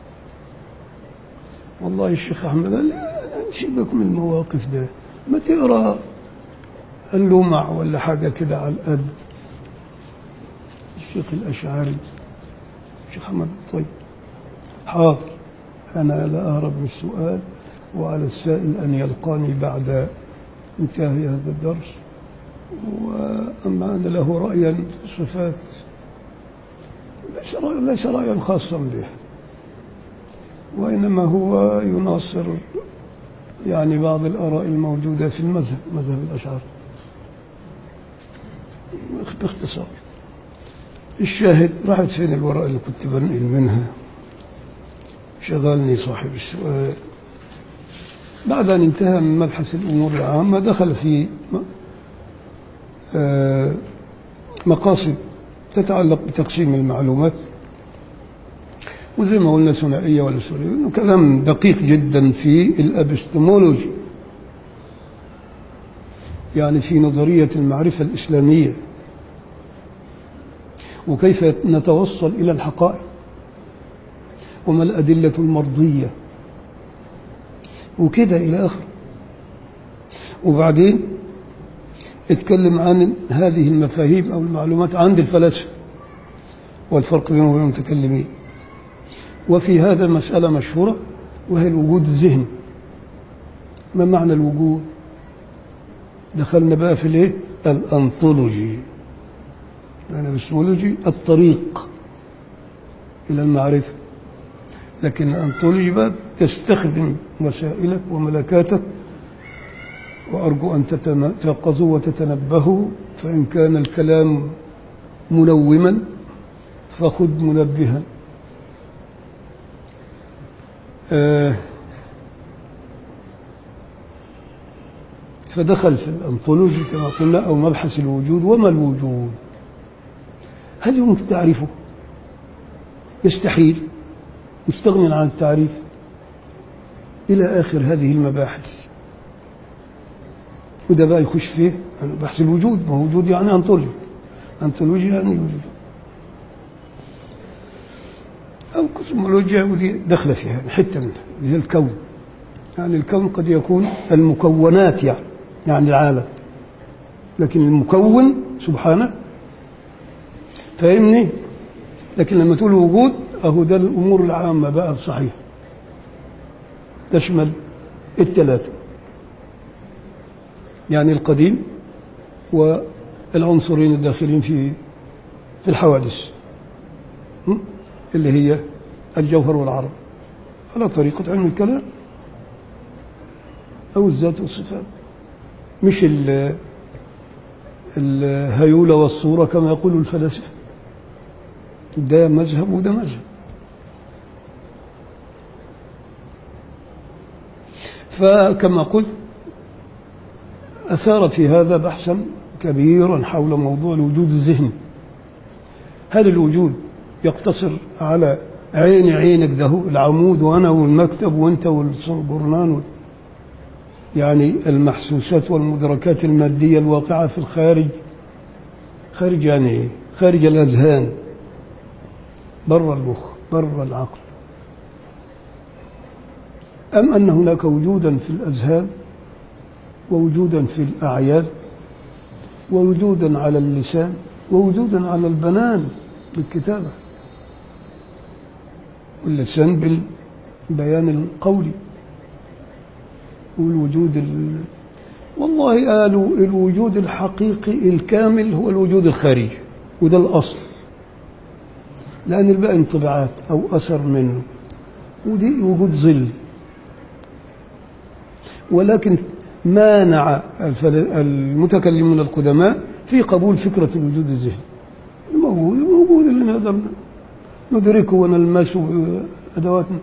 والله الشيخ أحمد قال لي نسيبك من المواقف ده ما تقرأ اللمع ولا حاجة كده على القد الشيخ الأشعري الشيخ أحمد الطيب حاضر أنا لا أهرب من السؤال وعلى السائل أن يلقاني بعد انتهاء هذا الدرس وأما أن له رأيا في الصفات ليس رأي- ليس رأيا خاصا به وإنما هو يناصر يعني بعض الآراء الموجودة في المذهب مذهب الأشعار باختصار الشاهد راحت فين الورقة اللي كنت بنقل منها شغلني صاحب السؤال بعد أن انتهى من مبحث الأمور العامة دخل في آه، مقاصد تتعلق بتقسيم المعلومات وزي ما قلنا ثنائية ولا ثنائية إنه كلام دقيق جدا في الأبستمولوجي يعني في نظرية المعرفة الإسلامية وكيف نتوصل إلى الحقائق وما الأدلة المرضية وكده إلى آخره وبعدين اتكلم عن هذه المفاهيم أو المعلومات عند الفلاسفة والفرق بينهم وبين المتكلمين وفي هذا مسألة مشهورة وهي الوجود الذهني ما معنى الوجود دخلنا بقى في الايه الانثولوجي يعني الانثولوجي الطريق الى المعرفه لكن الانثولوجي بقى تستخدم وسائلك وملكاتك وارجو ان تتيقظوا وتتنبهوا فان كان الكلام منوما فخذ منبها آه فدخل في الأنطولوجي كما قلنا أو مبحث الوجود وما الوجود هل يمكن تعريفه يستحيل مستغني عن التعريف إلى آخر هذه المباحث وده بقى يخش فيه يعني بحث الوجود ما هو وجود يعني أنطولوجي أنطولوجي يعني وجود أو كوسمولوجيا ودي داخلة فيها حتة منها اللي هي الكون يعني الكون قد يكون المكونات يعني يعني العالم لكن المكون سبحانه فاهمني لكن لما تقول وجود اهو ده الامور العامه بقى الصحيح تشمل الثلاثه يعني القديم والعنصرين الداخلين في في الحوادث م? اللي هي الجوهر والعرض على طريقة علم الكلام أو الذات والصفات مش ال الهيولة والصورة كما يقول الفلاسفة ده مذهب وده مذهب فكما قلت أثار في هذا بحثا كبيرا حول موضوع الوجود الذهني هل الوجود يقتصر على عين عينك ده العمود وانا والمكتب وانت والجرنان يعني المحسوسات والمدركات الماديه الواقعه في الخارج خارج يعني ايه؟ خارج الاذهان بر المخ بر العقل ام ان هناك وجودا في الاذهان ووجودا في الاعيان ووجودا على اللسان ووجودا على البنان بالكتابه واللسان بالبيان القولي والوجود ال... والله قالوا الوجود الحقيقي الكامل هو الوجود الخارجي وده الأصل لأن الباقي انطباعات أو أثر منه ودي وجود ظل ولكن مانع المتكلمون القدماء في قبول فكرة الوجود الذهني الموجود الموجود اللي نقدر ندركه ونلمسه بأدواتنا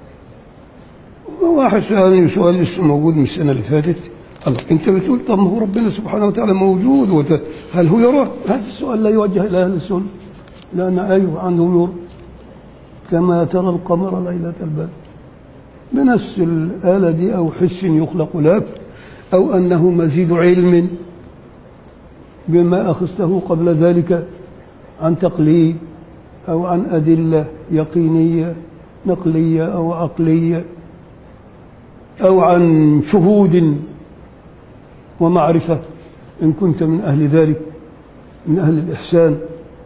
واحد سألني سؤال لسه موجود من السنة اللي فاتت الله أنت بتقول طب ما هو ربنا سبحانه وتعالى موجود وت... هل هو يرى؟ هذا السؤال لا يوجه إلى أهل السنة لأن أيوه عندهم يرى كما ترى القمر ليلة البدر بنفس الآلة دي أو حس يخلق لك أو أنه مزيد علم بما أخذته قبل ذلك عن تقليد أو عن أدلة يقينية نقلية أو عقلية أو عن شهود ومعرفة إن كنت من أهل ذلك من أهل الإحسان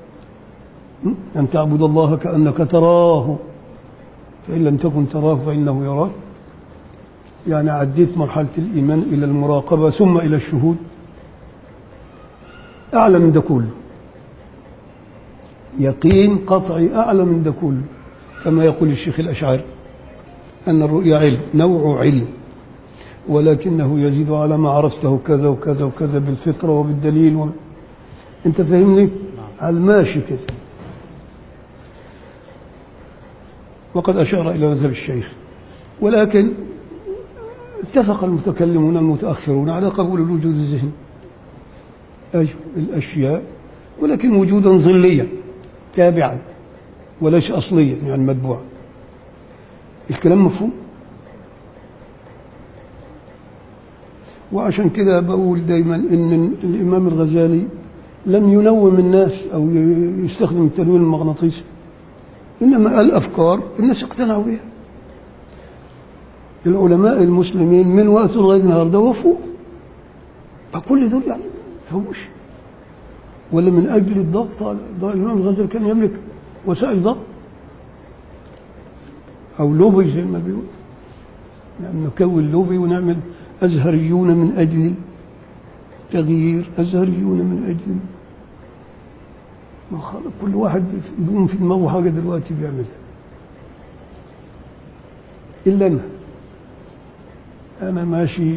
أن تعبد الله كأنك تراه فإن لم تكن تراه فإنه يراك يعني عديت مرحلة الإيمان إلى المراقبة ثم إلى الشهود أعلى من ده كله يقين قطعي أعلى من ده كله كما يقول الشيخ الأشعري أن الرؤيا علم نوع علم ولكنه يزيد على ما عرفته كذا وكذا وكذا بالفطرة وبالدليل و... أنت فاهمني؟ على الماشي كده وقد أشار إلى مذهب الشيخ ولكن اتفق المتكلمون المتأخرون على قبول الوجود الذهني أي الأشياء ولكن وجودا ظليا تابعا وليس أصليا يعني متبوعا الكلام مفهوم وعشان كده بقول دايما ان الامام الغزالي لم ينوم الناس او ي- يستخدم التنويم المغناطيسي انما قال افكار الناس اقتنعوا بها العلماء المسلمين من وقت لغايه النهارده وفوق فكل دول يعني ما فهموش ولا من اجل الضغط على ده الامام الغزالي كان يملك وسائل ضغط او لوبي زي ما بيقول يعني نكون لوبي ونعمل ازهريون من اجل تغيير ازهريون من اجل ما خلق كل واحد يقوم في دماغه حاجه دلوقتي بيعملها الا انا انا ماشي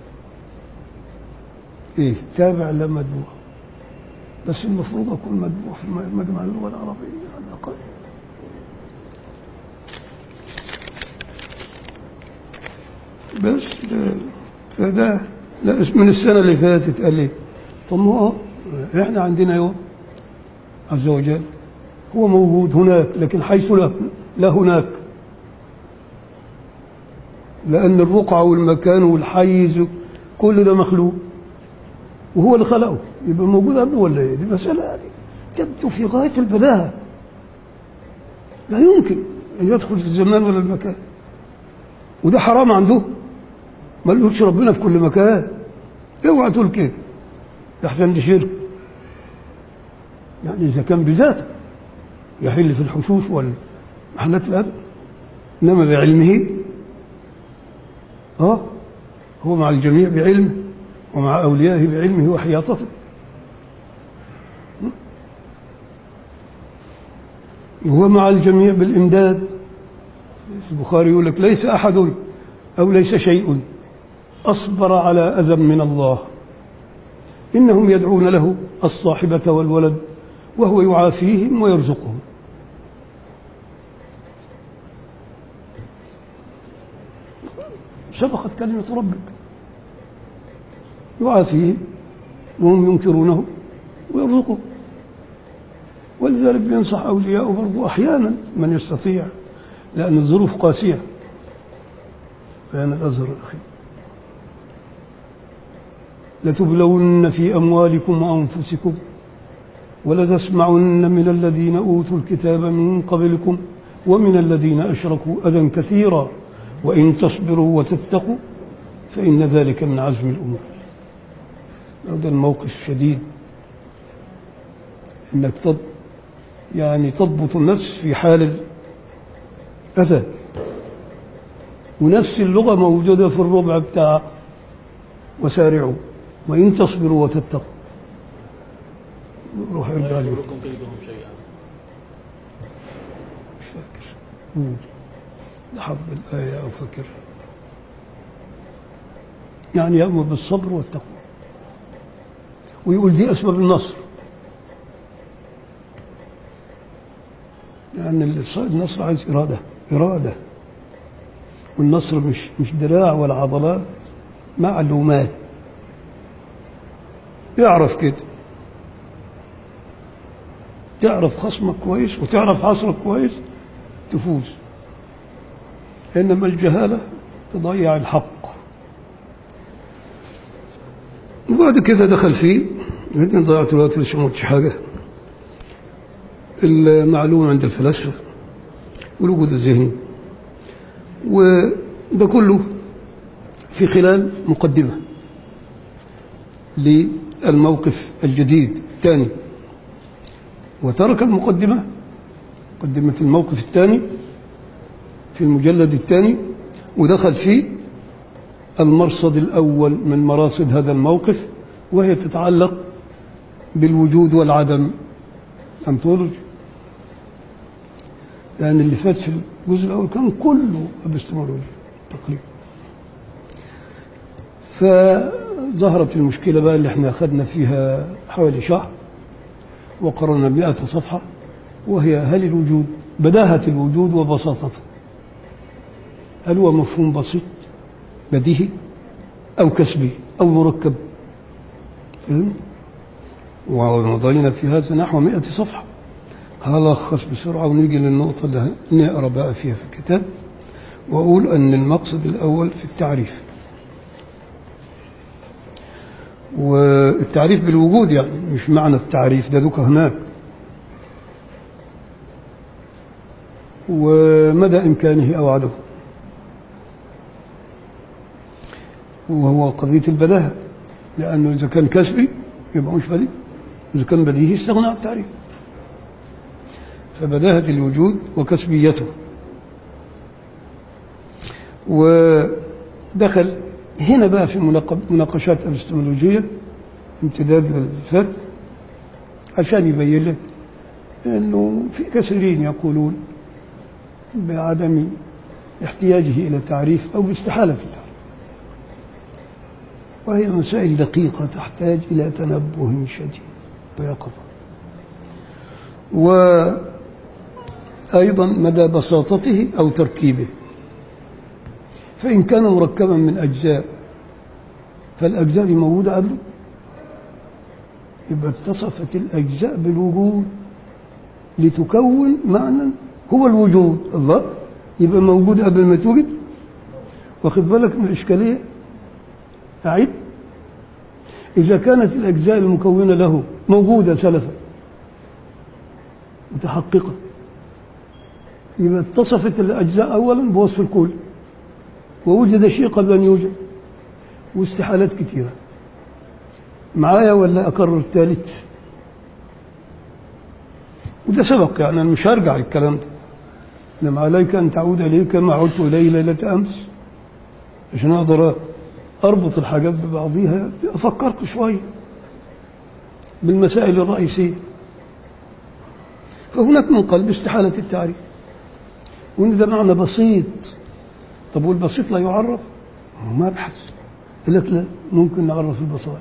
ايه تابع لا متبوع بس المفروض اكون متبوع في مجمع اللغه العربيه على الاقل بس ده- فده لا من السنه اللي فاتت قال لي طب ما هو احنا عندنا يوم عز وجل هو موجود هناك لكن حيث لا, لا هناك لأن الرقعة والمكان والحيز كل ده مخلوق وهو اللي خلقه يبقى موجود قبله ولا ايه؟ دي مسألة يعني تبدو في غاية البلاهة لا يمكن أن يدخل في الزمان ولا المكان وده حرام عنده ما قالوش ربنا في كل مكان اوعى تقول كده يحسن دي شرك يعني إذا كان بذاته يحل في الحشوش والمحلات الأب إنما بعلمه اه هو مع الجميع بعلمه ومع أوليائه بعلمه وحياطته وهو مع الجميع بالإمداد البخاري يقول لك ليس أحد أو ليس شيء أصبر على أذى من الله إنهم يدعون له الصاحبة والولد وهو يعافيهم ويرزقهم سبقت كلمة ربك يعافيهم وهم ينكرونه ويرزقهم ولذلك بينصح أولياءه برضو أحيانا من يستطيع لأن الظروف قاسية بيان الأزهر الأخير لتبلون في أموالكم وأنفسكم ولتسمعن من الذين أوتوا الكتاب من قبلكم ومن الذين أشركوا أذى كثيرا وإن تصبروا وتتقوا فإن ذلك من عزم الأمور هذا الموقف الشديد انك تض يعني تضبط النفس في حال الأذى ونفس اللغة موجودة في الربع بتاع وسارعوا وإن تصبروا وتتقوا روح لا ارجع لي يضركم كيدهم شيئا مش فاكر قول لحظ الآية أو فاكر يعني يأمر بالصبر والتقوى ويقول دي أسباب النصر يعني الص- النصر عايز إرادة إرادة والنصر مش مش دراع ولا عضلات معلومات يعرف كده تعرف خصمك كويس وتعرف عصرك كويس تفوز إنما الجهالة تضيع الحق وبعد كده دخل فيه بعدين ضيعت الوقت ليش ما قلتش حاجة المعلوم عند الفلاسفة والوجود الذهني وده كله في خلال مقدمة للموقف الجديد الثاني وترك المقدمة مقدمة الموقف الثاني في المجلد الثاني ودخل فيه المرصد الأول من مراصد هذا الموقف وهي تتعلق بالوجود والعدم أنطولوجي لأن اللي فات في الجزء الأول كان كله ابستمولوجي تقريبا فظهرت المشكلة بقى اللي احنا أخذنا فيها حوالي شهر وقررنا مئة صفحة وهي هل الوجود بداهة الوجود وبساطته هل هو مفهوم بسيط بديهي أو كسبي أو مركب فهم؟ ومضينا في هذا نحو مئة صفحة هلخص بسرعة ونيجي للنقطة اللي نقرأ بقى فيها في الكتاب وأقول أن المقصد الأول في التعريف والتعريف بالوجود يعني مش معنى التعريف ده ذوك هناك ومدى إمكانه أو عدمه وهو قضية البداهة لأنه إذا كان كسبي يبقى مش بديهي إذا كان بديهي استغنى عن التعريف فبداهة الوجود وكسبيته ودخل هنا بقى في مناق- مناقشات ابستمولوجية امتداد للفرد عشان يبين لك انه في كثيرين يقولون بعدم احتياجه الى تعريف او باستحالة التعريف وهي مسائل دقيقة تحتاج إلى تنبه شديد ويقظة وأيضا مدى بساطته أو تركيبه فإن كان مركبا من أجزاء فالأجزاء دي موجودة قبله يبقى اتصفت الأجزاء بالوجود لتكون معنى هو الوجود الله يبقى موجود قبل ما توجد واخد بالك من الإشكالية أعيد إذا كانت الأجزاء المكونة له موجودة سلفا متحققة يبقى اتصفت الأجزاء أولا بوصف الكل ووجد شيء قبل أن يوجد واستحالات كثيرة معايا ولا أكرر الثالث وده سبق يعني أنا مش هرجع للكلام ده إنما عليك أن تعود إليه كما عدت إليه ليلة أمس عشان أقدر أربط الحاجات ببعضيها فكرت شوية بالمسائل الرئيسية فهناك من قلب استحالة التعريف وإن ده معنى بسيط طب والبسيط لا يعرف ما ابحث يقول لك لا ممكن نعرف البصائر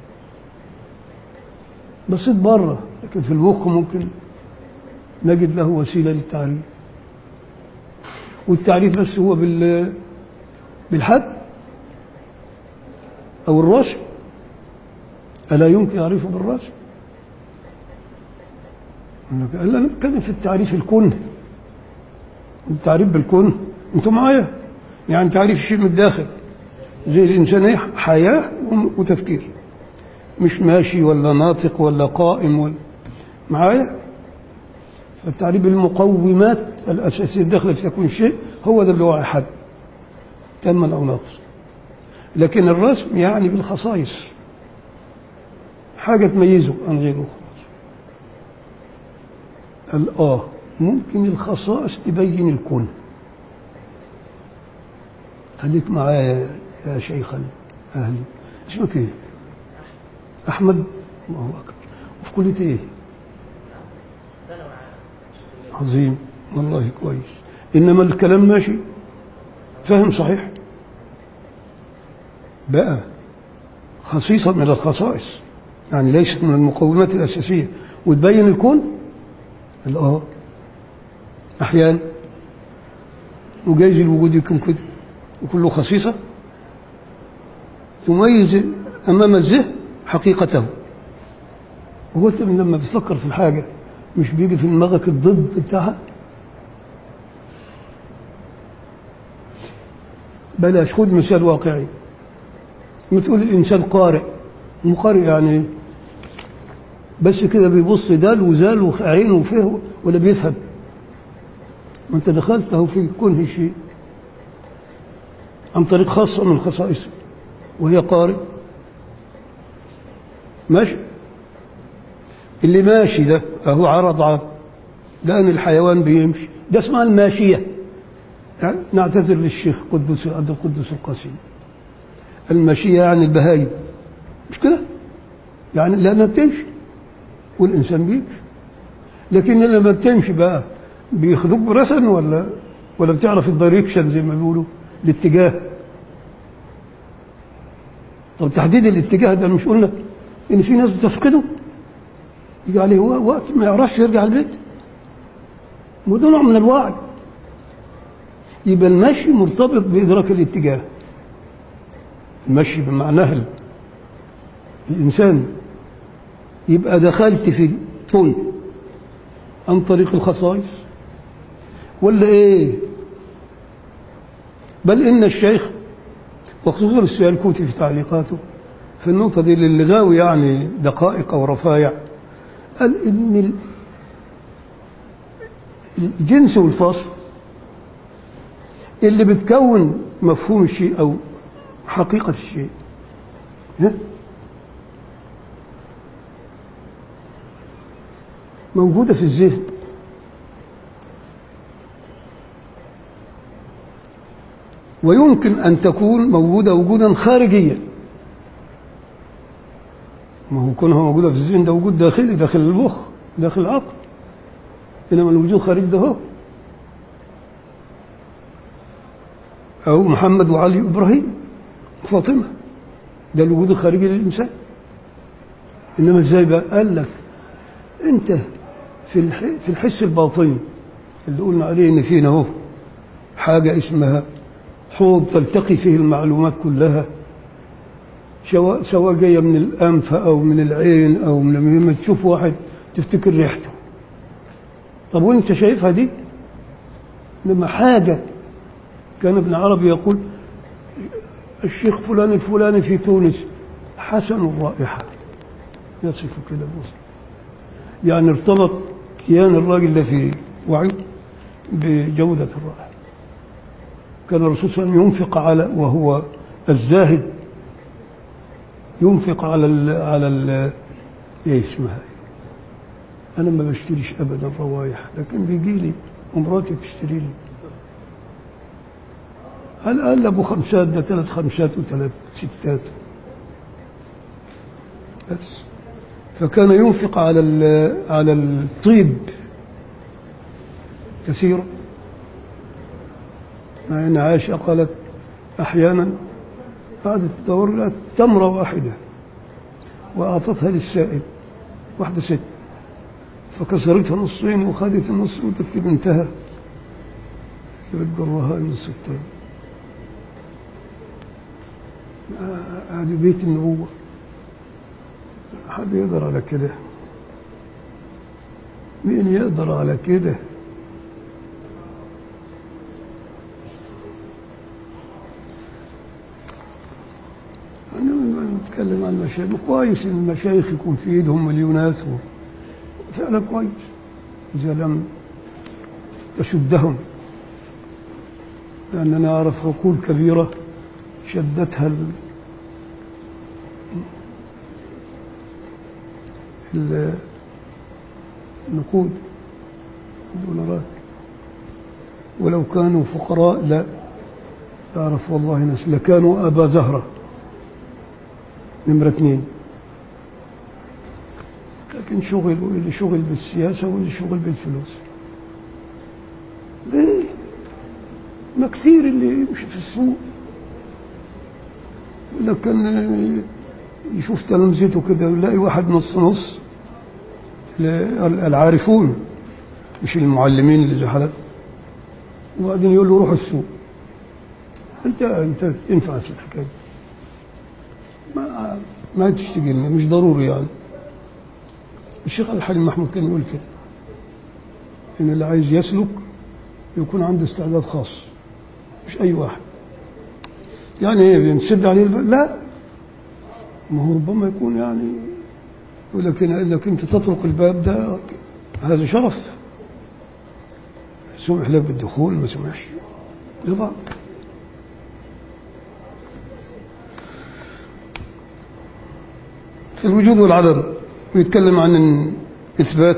بسيط بره لكن في المخ ممكن نجد له وسيلة للتعريف والتعريف بس هو بال بالحد أو الرسم ألا يمكن يعرفه بالرسم قال أنا بتكلم في التعريف الكون التعريف بالكون انتوا معايا يعني تعريف الشيء من الداخل زي الإنسانية حياة وتفكير مش ماشي ولا ناطق ولا قائم ولا معايا فالتعريف المقومات الأساسية الداخل في تكون شيء هو ده اللي هو أحد تاما أو ناقص لكن الرسم يعني بالخصائص حاجة تميزه عن غيره خلاص الآه ممكن الخصائص تبين الكون خليك معايا يا شيخ أهلي اسمك ايه أحمد الله أكبر وفي كلية ايه عظيم والله كويس إنما الكلام ماشي فاهم صحيح بقى خصيصة من الخصائص يعني ليست من المقومات الأساسية وتبين الكون الآه أحيانا وجايز الوجود يكون كده وكله خصيصة تميز أمام الذهن حقيقته هو أنت لما بتفكر في الحاجة مش بيجي في دماغك الضد بتاعها بلاش خد مثال واقعي بتقول الإنسان قارئ مقارئ يعني إيه؟ بس كده بيبص دال وزال وعينه وفيه ولا بيفهم ما انت دخلته في كونه شيء عن طريق خاصة من خصائصه وهي قارئ ماشي اللي ماشي ده اهو عرض عرض لأن الحيوان بيمشي ده اسمها الماشية يعني نعتذر للشيخ قدوس عبد القدوس القاسم الماشية يعني البهايم مش كده يعني لأنها بتمشي والإنسان بيمشي لكن لما بتمشي بقى بياخدوك برسن ولا ولا بتعرف الدايركشن زي ما بيقولوا الاتجاه طب تحديد الاتجاه ده مش قلنا ان في ناس بتفقده يجي عليه وقت ما يعرفش يرجع البيت وده نوع من الوعي يبقى المشي مرتبط بإدراك الاتجاه المشي بمعناها ال- الإنسان يبقى دخلت في البوينت عن طريق الخصائص ولا إيه بل إن الشيخ وخصوصا السؤال كوتي في تعليقاته في النقطة دي اللي غاوي يعني دقائق أو رفايع قال إن ال- الجنس والفصل اللي بتكون مفهوم الشيء أو حقيقة الشيء ها؟ موجودة في الذهن ويمكن أن تكون موجودة وجودا خارجيا ما هو كونها موجودة في الذهن ده وجود داخلي داخل المخ داخل العقل إنما الوجود خارج ده هو أو محمد وعلي وإبراهيم فاطمة ده الوجود الخارجي للإنسان إنما إزاي بقى قال لك أنت في الح- في الحس الباطني اللي قلنا عليه إن فينا هو حاجة اسمها حوض تلتقي فيه المعلومات كلها سواء سواء جاية من الأنف أو من العين أو من لما تشوف واحد تفتكر ريحته طب وانت شايفها دي لما حاجة كان ابن عربي يقول الشيخ فلان الفلاني في تونس حسن الرائحة يصف كده بوصف يعني ارتبط كيان الراجل ده في وعيه بجودة الرائحة كان الرسول صلى الله عليه وسلم ينفق على وهو الزاهد ينفق على ال على ال ايه اسمها إيه؟ انا ما بشتريش ابدا روايح لكن بيجي لي ومراتي بتشتري لي هل قال ابو خمسات ده ثلاث خمسات وثلاث ستات بس فكان ينفق على ال- على الطيب كثيرا مع ان عائشه قالت احيانا قعدت تدور لها تمره واحده واعطتها للسائل واحده ست فكسرتها نصين وخدت النص وادت لبنتها اللي بتجرها النص التاني هذه بيت النبوة حد يقدر على كده مين يقدر على كده أنا لما نتكلم عن المشايخ كويس إن المشايخ يكون في إيدهم مليونات و... فعلا كويس إذا لم تشدهم لأننا نعرف عقول كبيرة شدتها ال... ال- النقود الدولارات ولو كانوا فقراء لا تعرف والله ناس لكانوا أبا زهرة نمرة اثنين لكن شغل واللي شغل بالسياسة واللي شغل بالفلوس ليه؟ ما كثير اللي يمشي في السوق لكن يشوف تلامذته كده يلاقي واحد نص نص العارفون مش المعلمين اللي زي حالك وبعدين يقول له روح السوق انت انت تنفع في الحكايه دي. ما ما تشتغلني مش ضروري يعني الشيخ الحليم محمود كان يقول كده ان اللي عايز يسلك يكون عنده استعداد خاص مش اي واحد يعني ايه بنسد عليه الباب لا ما هو ربما يكون يعني ولكن انك انت تطرق الباب ده هذا شرف سمح له بالدخول ما سمحش لبعض في الوجود والعدم ويتكلم عن إثبات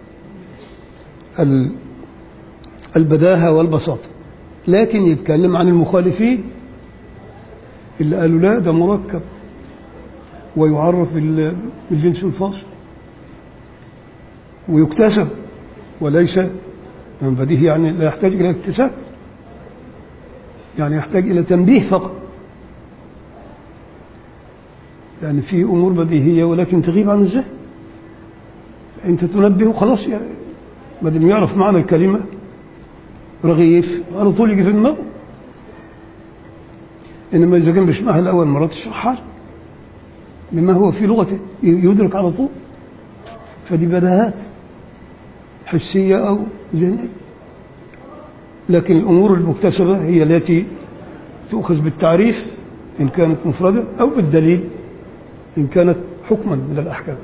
ال- البداهة والبساطة لكن يتكلم عن المخالفين اللي قالوا لا ده مركب ويعرف بال- بالجنس الفاصل ويكتسب وليس من بديهي يعني لا يحتاج إلى اكتساب يعني يحتاج إلى تنبيه فقط يعني في أمور بديهية ولكن تغيب عن الذهن أنت تنبه خلاص يعني ما دام يعرف معنى الكلمة رغيف على طول يجي في دماغه إنما إذا كان بيسمعها لأول مرة تشرحها له بما هو في لغته يدرك على طول فدي بداهات حسية أو ذهنية لكن الأمور المكتسبة هي التي تؤخذ بالتعريف إن كانت مفردة أو بالدليل إن كانت حكما من الأحكام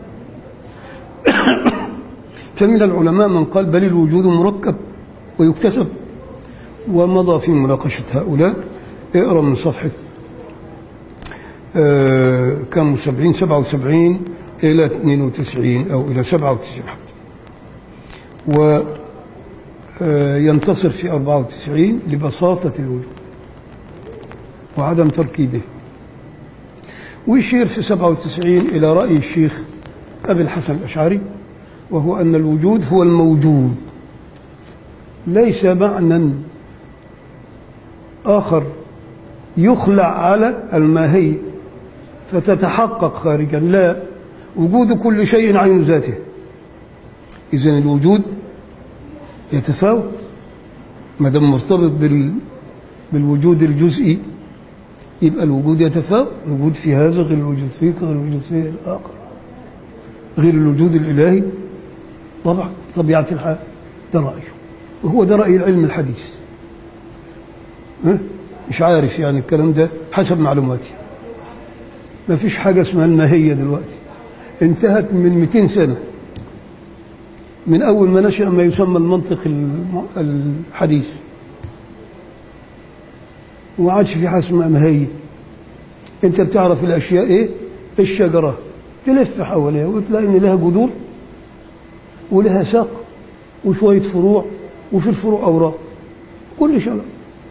فمن العلماء من قال بل الوجود مركب ويكتسب ومضى في مناقشة هؤلاء اقرأ من صفحة آه، كم 70 77 إلى 92 أو إلى 97 حتى وينتصر في 94 لبساطة الوجود وعدم تركيبه ويشير في 97 إلى رأي الشيخ أبي الحسن الأشعري وهو أن الوجود هو الموجود ليس معنى آخر يخلع على الماهية فتتحقق خارجا لا وجود كل شيء عين ذاته إذن الوجود يتفاوت ما دام مرتبط بال بالوجود الجزئي يبقى الوجود يتفاوت الوجود في هذا غير الوجود فيك غير الوجود في الآخر غير الوجود الإلهي طبعا طبيعة الحال ده رأيه وهو ده رأي العلم الحديث ها؟ مش عارف يعني الكلام ده حسب معلوماتي ما فيش حاجة اسمها الماهية دلوقتي انتهت من 200 سنة من أول ما نشأ ما يسمى المنطق الم- الحديث وما عادش في حاجة اسمها ماهية انت بتعرف الأشياء ايه الشجرة تلف حواليها وتلاقي ان لها جذور ولها ساق وشوية فروع وفي الفروع أوراق كل شجرة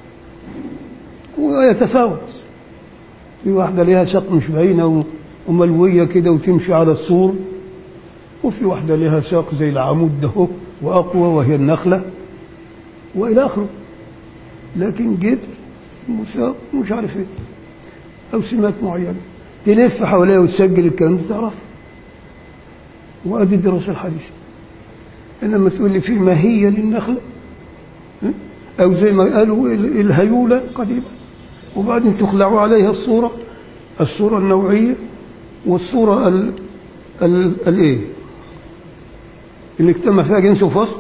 ويتفاوت في واحدة لها ساق مش باينة و- وملوية كده وتمشي على السور وفي واحدة لها ساق زي العمود ده هو وأقوى وهي النخلة وإلى آخره لكن جدر وساق مش عارف ايه أو سمات معينة تلف حواليها وتسجل الكلام ده تعرف وأدي الدراسة الحديثة إنما تقول لي في ماهية للنخلة ها؟ أو زي ما قالوا ال- الهيولة قديما وبعدين تخلعوا عليها الصورة الصورة النوعية والصورة ال ال الايه اللي اجتمع فيها جنس وفصل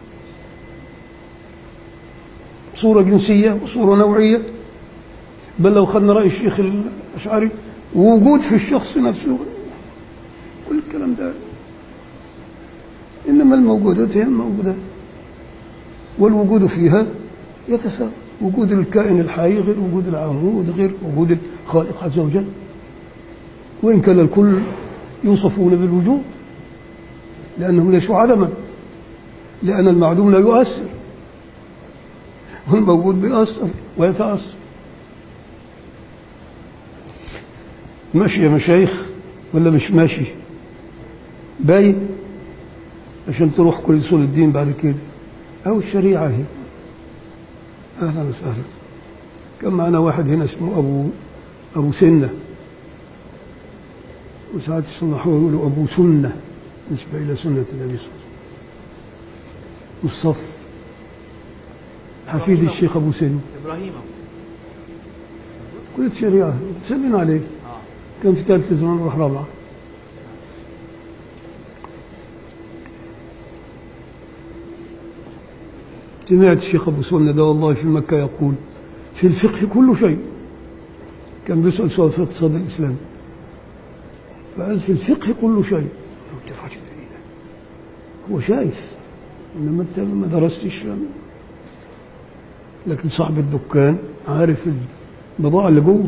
صورة جنسية وصورة نوعية بل لو خدنا رأي الشيخ الأشعري وجود في الشخص نفسه كل الكلام ده إنما الموجودات هي الموجودات والوجود فيها يتساوى وجود الكائن الحي غير وجود العمود غير وجود الخالق عز وجل وإن كان الكل يوصفون بالوجود لأنهم ليسوا عدما لأن المعدوم لا يؤثر والموجود بيأثر ويتأثر ماشي يا مشايخ ولا مش ماشي باين عشان تروح كل اصول الدين بعد كده او الشريعه هي اهلا وسهلا كان معنا واحد هنا اسمه ابو ابو سنه وساعات يصلحوه يقولوا ابو سنه نسبه الى سنه النبي صلى الله عليه وسلم والصف حفيد الشيخ ابو سن ابراهيم أبو سيد. كلية شريعه سلم عليه اه كان في ثالثة زمان وراح رابعة سمعت الشيخ أبو سنة ده والله في مكة يقول في الفقه كل شيء كان بيسأل سؤال في اقتصاد الإسلام فقال في الفقه كل شيء قلت فاجد إيه ده؟ هو شايف إنما أنت ما درستش لكن صاحب الدكان عارف البضاعة اللي جوه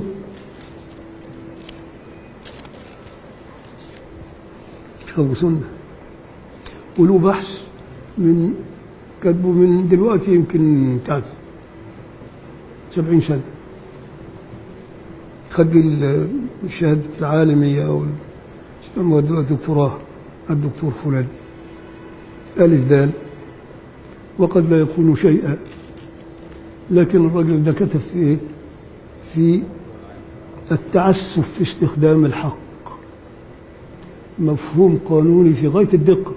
أبو سنة وله بحث من كاتبه من دلوقتي يمكن بتاع سبعين سنة خد بيه ال- الشهادة العالمية أو ال- يسموها دلوقتي دكتوراه الدكتور فلان ألف دال وقد لا يكون شيئا لكن الرجل ده كتب في إيه؟ في التعسف في استخدام الحق مفهوم قانوني في غاية الدقة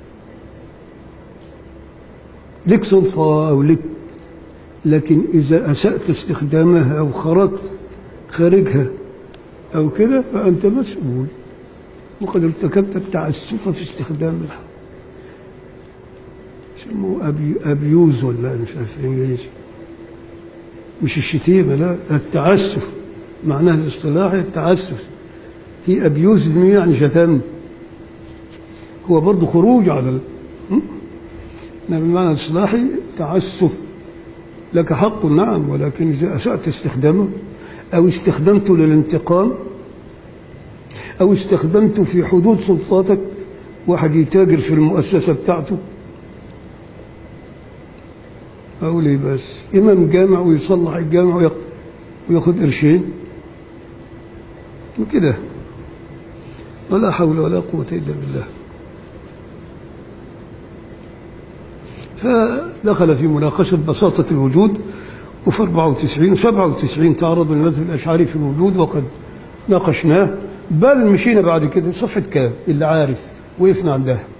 لك سلطة أو لك لكن إذا أسأت استخدامها أو خرجت خارجها أو كده فأنت مسؤول وقد ارتكبت التعسف في استخدام الحق يسموه أبي أبيوز ولا مش عارف إنجليزي مش الشتيمة لا التعسف معناه الاصطلاحي التعسف في أبيوز يعني شتم هو برضه خروج على ال... م? إنما بالمعنى الاصطلاحي تعسف لك حق نعم ولكن إذا أسأت استخدامه أو استخدمته للانتقام أو استخدمته في حدود سلطاتك واحد يتاجر في المؤسسة بتاعته أقول إيه بس إمام جامع ويصلح الجامع ويق- وياخد قرشين وكده ولا حول ولا قوة إلا بالله فدخل في مناقشة بساطة الوجود وفي 94 و 97 تعرض للمذهب الأشعري في الوجود وقد ناقشناه بل مشينا بعد كده صفحة كام اللي عارف وقفنا عندها